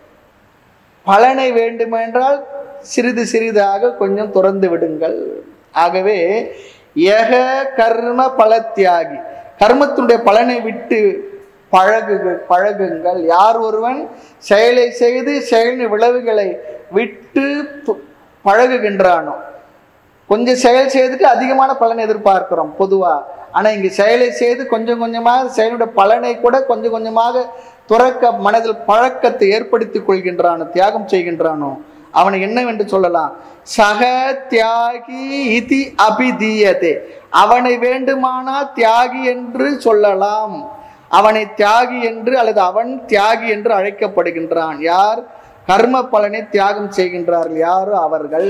பலனை வேண்டுமென்றால் சிறிது சிறிதாக கொஞ்சம் துறந்து விடுங்கள் ஆகவே ஏக கர்ம பல தியாகி கர்மத்தினுடைய பலனை விட்டு பழகு பழகுங்கள் யார் ஒருவன் செயலை செய்து செயலின் விளைவுகளை விட்டு து- பழகுகின்றானோ கொஞ்சம் செயல் செய்துட்டு அதிகமான பலனை எதிர்பார்க்கிறோம் பொதுவா ஆனா இங்க செயலை செய்து கொஞ்சம் கொஞ்சமாக செயலுடைய பலனை கூட கொஞ்சம் கொஞ்சமாக துறக்க மனதில் பழக்கத்தை ஏற்படுத்திக் கொள்கின்றானோ தியாகம் செய்கின்றானோ அவனை என்னவென்று சொல்லலாம் சக தியாகி இதி அபிதீயதே அவனை வேண்டுமானால் தியாகி என்று சொல்லலாம் அவனை தியாகி என்று அல்லது அவன் தியாகி என்று அழைக்கப்படுகின்றான் யார் கர்ம பலனை தியாகம் செய்கின்றார்கள் யாரோ அவர்கள்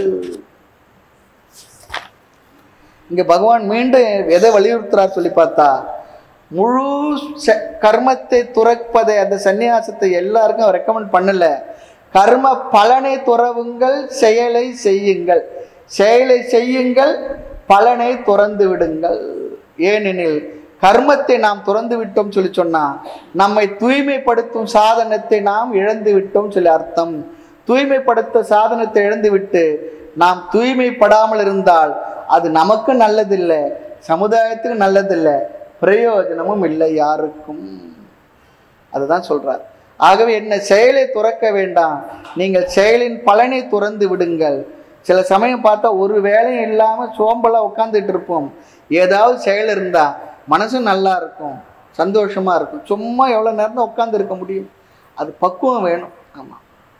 இங்க பகவான் மீண்டும் எதை வலியுறுத்துறார் சொல்லி பார்த்தா முழு ச- கர்மத்தை துறப்பதை அந்த சந்நியாசத்தை எல்லாருக்கும் ரெக்கமெண்ட் பண்ணல கர்ம பலனை துறவுங்கள் செயலை செய்யுங்கள் செயலை செய்யுங்கள் பலனை துறந்து விடுங்கள் ஏனெனில் கர்மத்தை நாம் துறந்து விட்டோம் சொல்லி சொன்னா நம்மை தூய்மைப்படுத்தும் சாதனத்தை நாம் இழந்து விட்டோம் சொல்லி அர்த்தம் தூய்மைப்படுத்த சாதனத்தை இழந்து விட்டு நாம் தூய்மைப்படாமல் இருந்தால் அது நமக்கு நல்லதில்லை சமுதாயத்துக்கு நல்லதில்லை பிரயோஜனமும் இல்லை யாருக்கும் அதுதான் சொல்றார் ஆகவே என்ன செயலை துறக்க வேண்டாம் நீங்கள் செயலின் பலனை துறந்து விடுங்கள் சில சமயம் பார்த்தா ஒரு வேலையும் இல்லாம சோம்பலா உட்காந்துட்டு இருப்போம் ஏதாவது செயல் இருந்தா மனசும் நல்லா இருக்கும் சந்தோஷமா இருக்கும் சும்மா எவ்வளவு நேரம் தான் உட்கார்ந்து இருக்க முடியும் அது பக்குவம் வேணும் ஆமா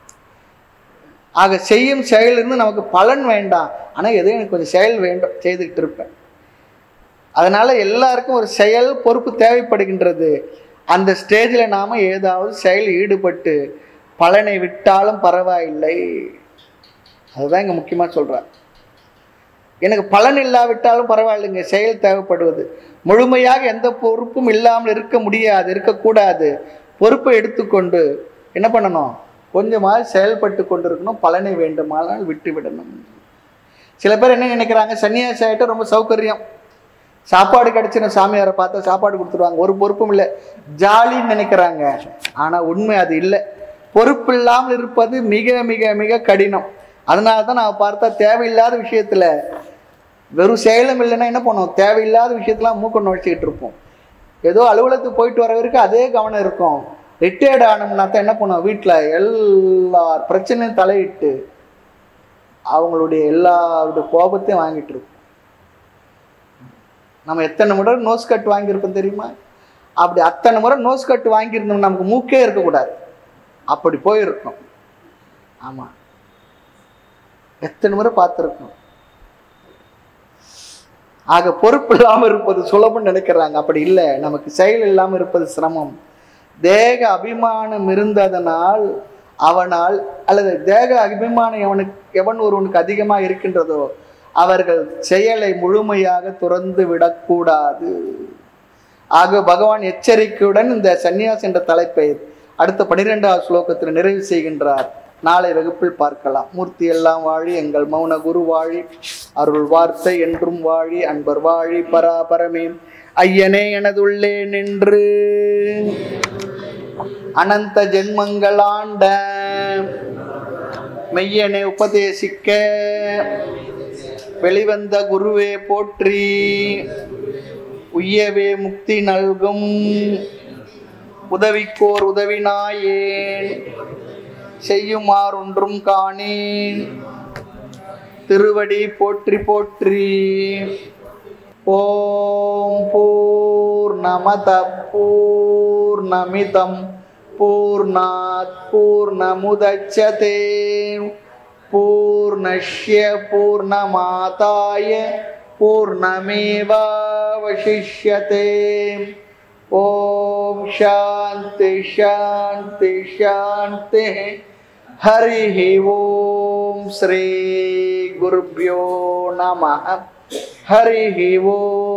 ஆக செய்யும் செயல் இருந்து நமக்கு பலன் வேண்டாம் ஆனா ஏதோ எனக்கு கொஞ்சம் செயல் வேண்டும் செய்துக்கிட்டு இருப்பேன் அதனால எல்லாருக்கும் ஒரு செயல் பொறுப்பு தேவைப்படுகின்றது அந்த ஸ்டேஜில் நாம ஏதாவது செயல் ஈடுபட்டு பலனை விட்டாலும் பரவாயில்லை அதுதான் இங்க முக்கியமா சொல்றார் எனக்கு பலன் இல்லாவிட்டாலும் பரவாயில்லைங்க செயல் தேவைப்படுவது முழுமையாக எந்த பொறுப்பும் இல்லாமல் இருக்க முடியாது இருக்கக்கூடாது பொறுப்பை எடுத்துக்கொண்டு என்ன பண்ணணும் கொஞ்சமாக செயல்பட்டு கொண்டிருக்கணும் பலனை வேண்டுமானால் விட்டு விடணும் சில பேர் என்ன நினைக்கிறாங்க சன்னியாசி ஆகிட்டு ரொம்ப சௌகரியம் சாப்பாடு கிடைச்சின சாமியாரை பார்த்தா சாப்பாடு கொடுத்துருவாங்க ஒரு பொறுப்பும் இல்லை ஜாலின்னு நினைக்கிறாங்க ஆனால் உண்மை அது இல்லை பொறுப்பு இல்லாமல் இருப்பது மிக மிக மிக கடினம் அதனால தான் நான் பார்த்தா தேவையில்லாத விஷயத்துல வெறும் செயலும் இல்லைன்னா என்ன பண்ணுவோம் தேவையில்லாத விஷயத்தெல்லாம் மூக்க நுழைச்சிக்கிட்டு இருப்போம் ஏதோ அலுவலகத்துக்கு போயிட்டு வர வரைக்கும் அதே கவனம் இருக்கும் ரிட்டையர்ட் ஆனோம்னா தான் என்ன பண்ணுவோம் வீட்டில் எல்லா பிரச்சனையும் தலையிட்டு அவங்களுடைய எல்லாருடைய கோபத்தையும் வாங்கிட்டு இருப்போம் நம்ம எத்தனை முறை நோஸ் கட் வாங்கியிருப்போம் தெரியுமா அப்படி அத்தனை முறை நோஸ் கட் வாங்கியிருந்தோம் நமக்கு மூக்கே இருக்கக்கூடாது அப்படி போயிருக்கோம் ஆமா எத்தனை முறை பார்த்துருக்கோம் ஆக பொறுப்பு இல்லாமல் இருப்பது சுலபம்னு நினைக்கிறாங்க அப்படி இல்லை நமக்கு செயல் இல்லாமல் இருப்பது சிரமம் தேக அபிமானம் இருந்ததனால் அவனால் அல்லது தேக அபிமானம் எவனுக்கு எவன் ஒருவனுக்கு அதிகமாக இருக்கின்றதோ அவர்கள் செயலை முழுமையாக துறந்து விடக்கூடாது ஆக பகவான் எச்சரிக்கையுடன் இந்த சந்நியாஸ் என்ற தலைப்பை அடுத்த பனிரெண்டாவது ஸ்லோகத்தில் நிறைவு செய்கின்றார் நாளை வகுப்பில் பார்க்கலாம் மூர்த்தி எல்லாம் வாழி எங்கள் மௌன குரு வாழி அருள் வார்த்தை என்றும் வாழி அன்பர் வாழி பராபரமே ஐயனே எனதுள்ளே நின்று அனந்த ஜென்மங்களாண்ட மெய்யனை உபதேசிக்க வெளிவந்த குருவே போற்றி உய்யவே முக்தி நல்கும் உதவிக்கோர் உதவினாயேன் செய்யுமாறொன்றும் காணேன் திருவடி போற்றி போற்றி ஓம் பூர்ணமத பூர்ணமிதம் பூர்ணாத் பூர்ணமுதச்சதே பூர்ணஷ்ய பூர்ணமாதாய பூர்ணமேவாவசிஷ்யதே ஓம் சாந்தி சாந்தி சாந்தி हरिः ॐ श्रीगुरुभ्यो नमः हरिः ॐ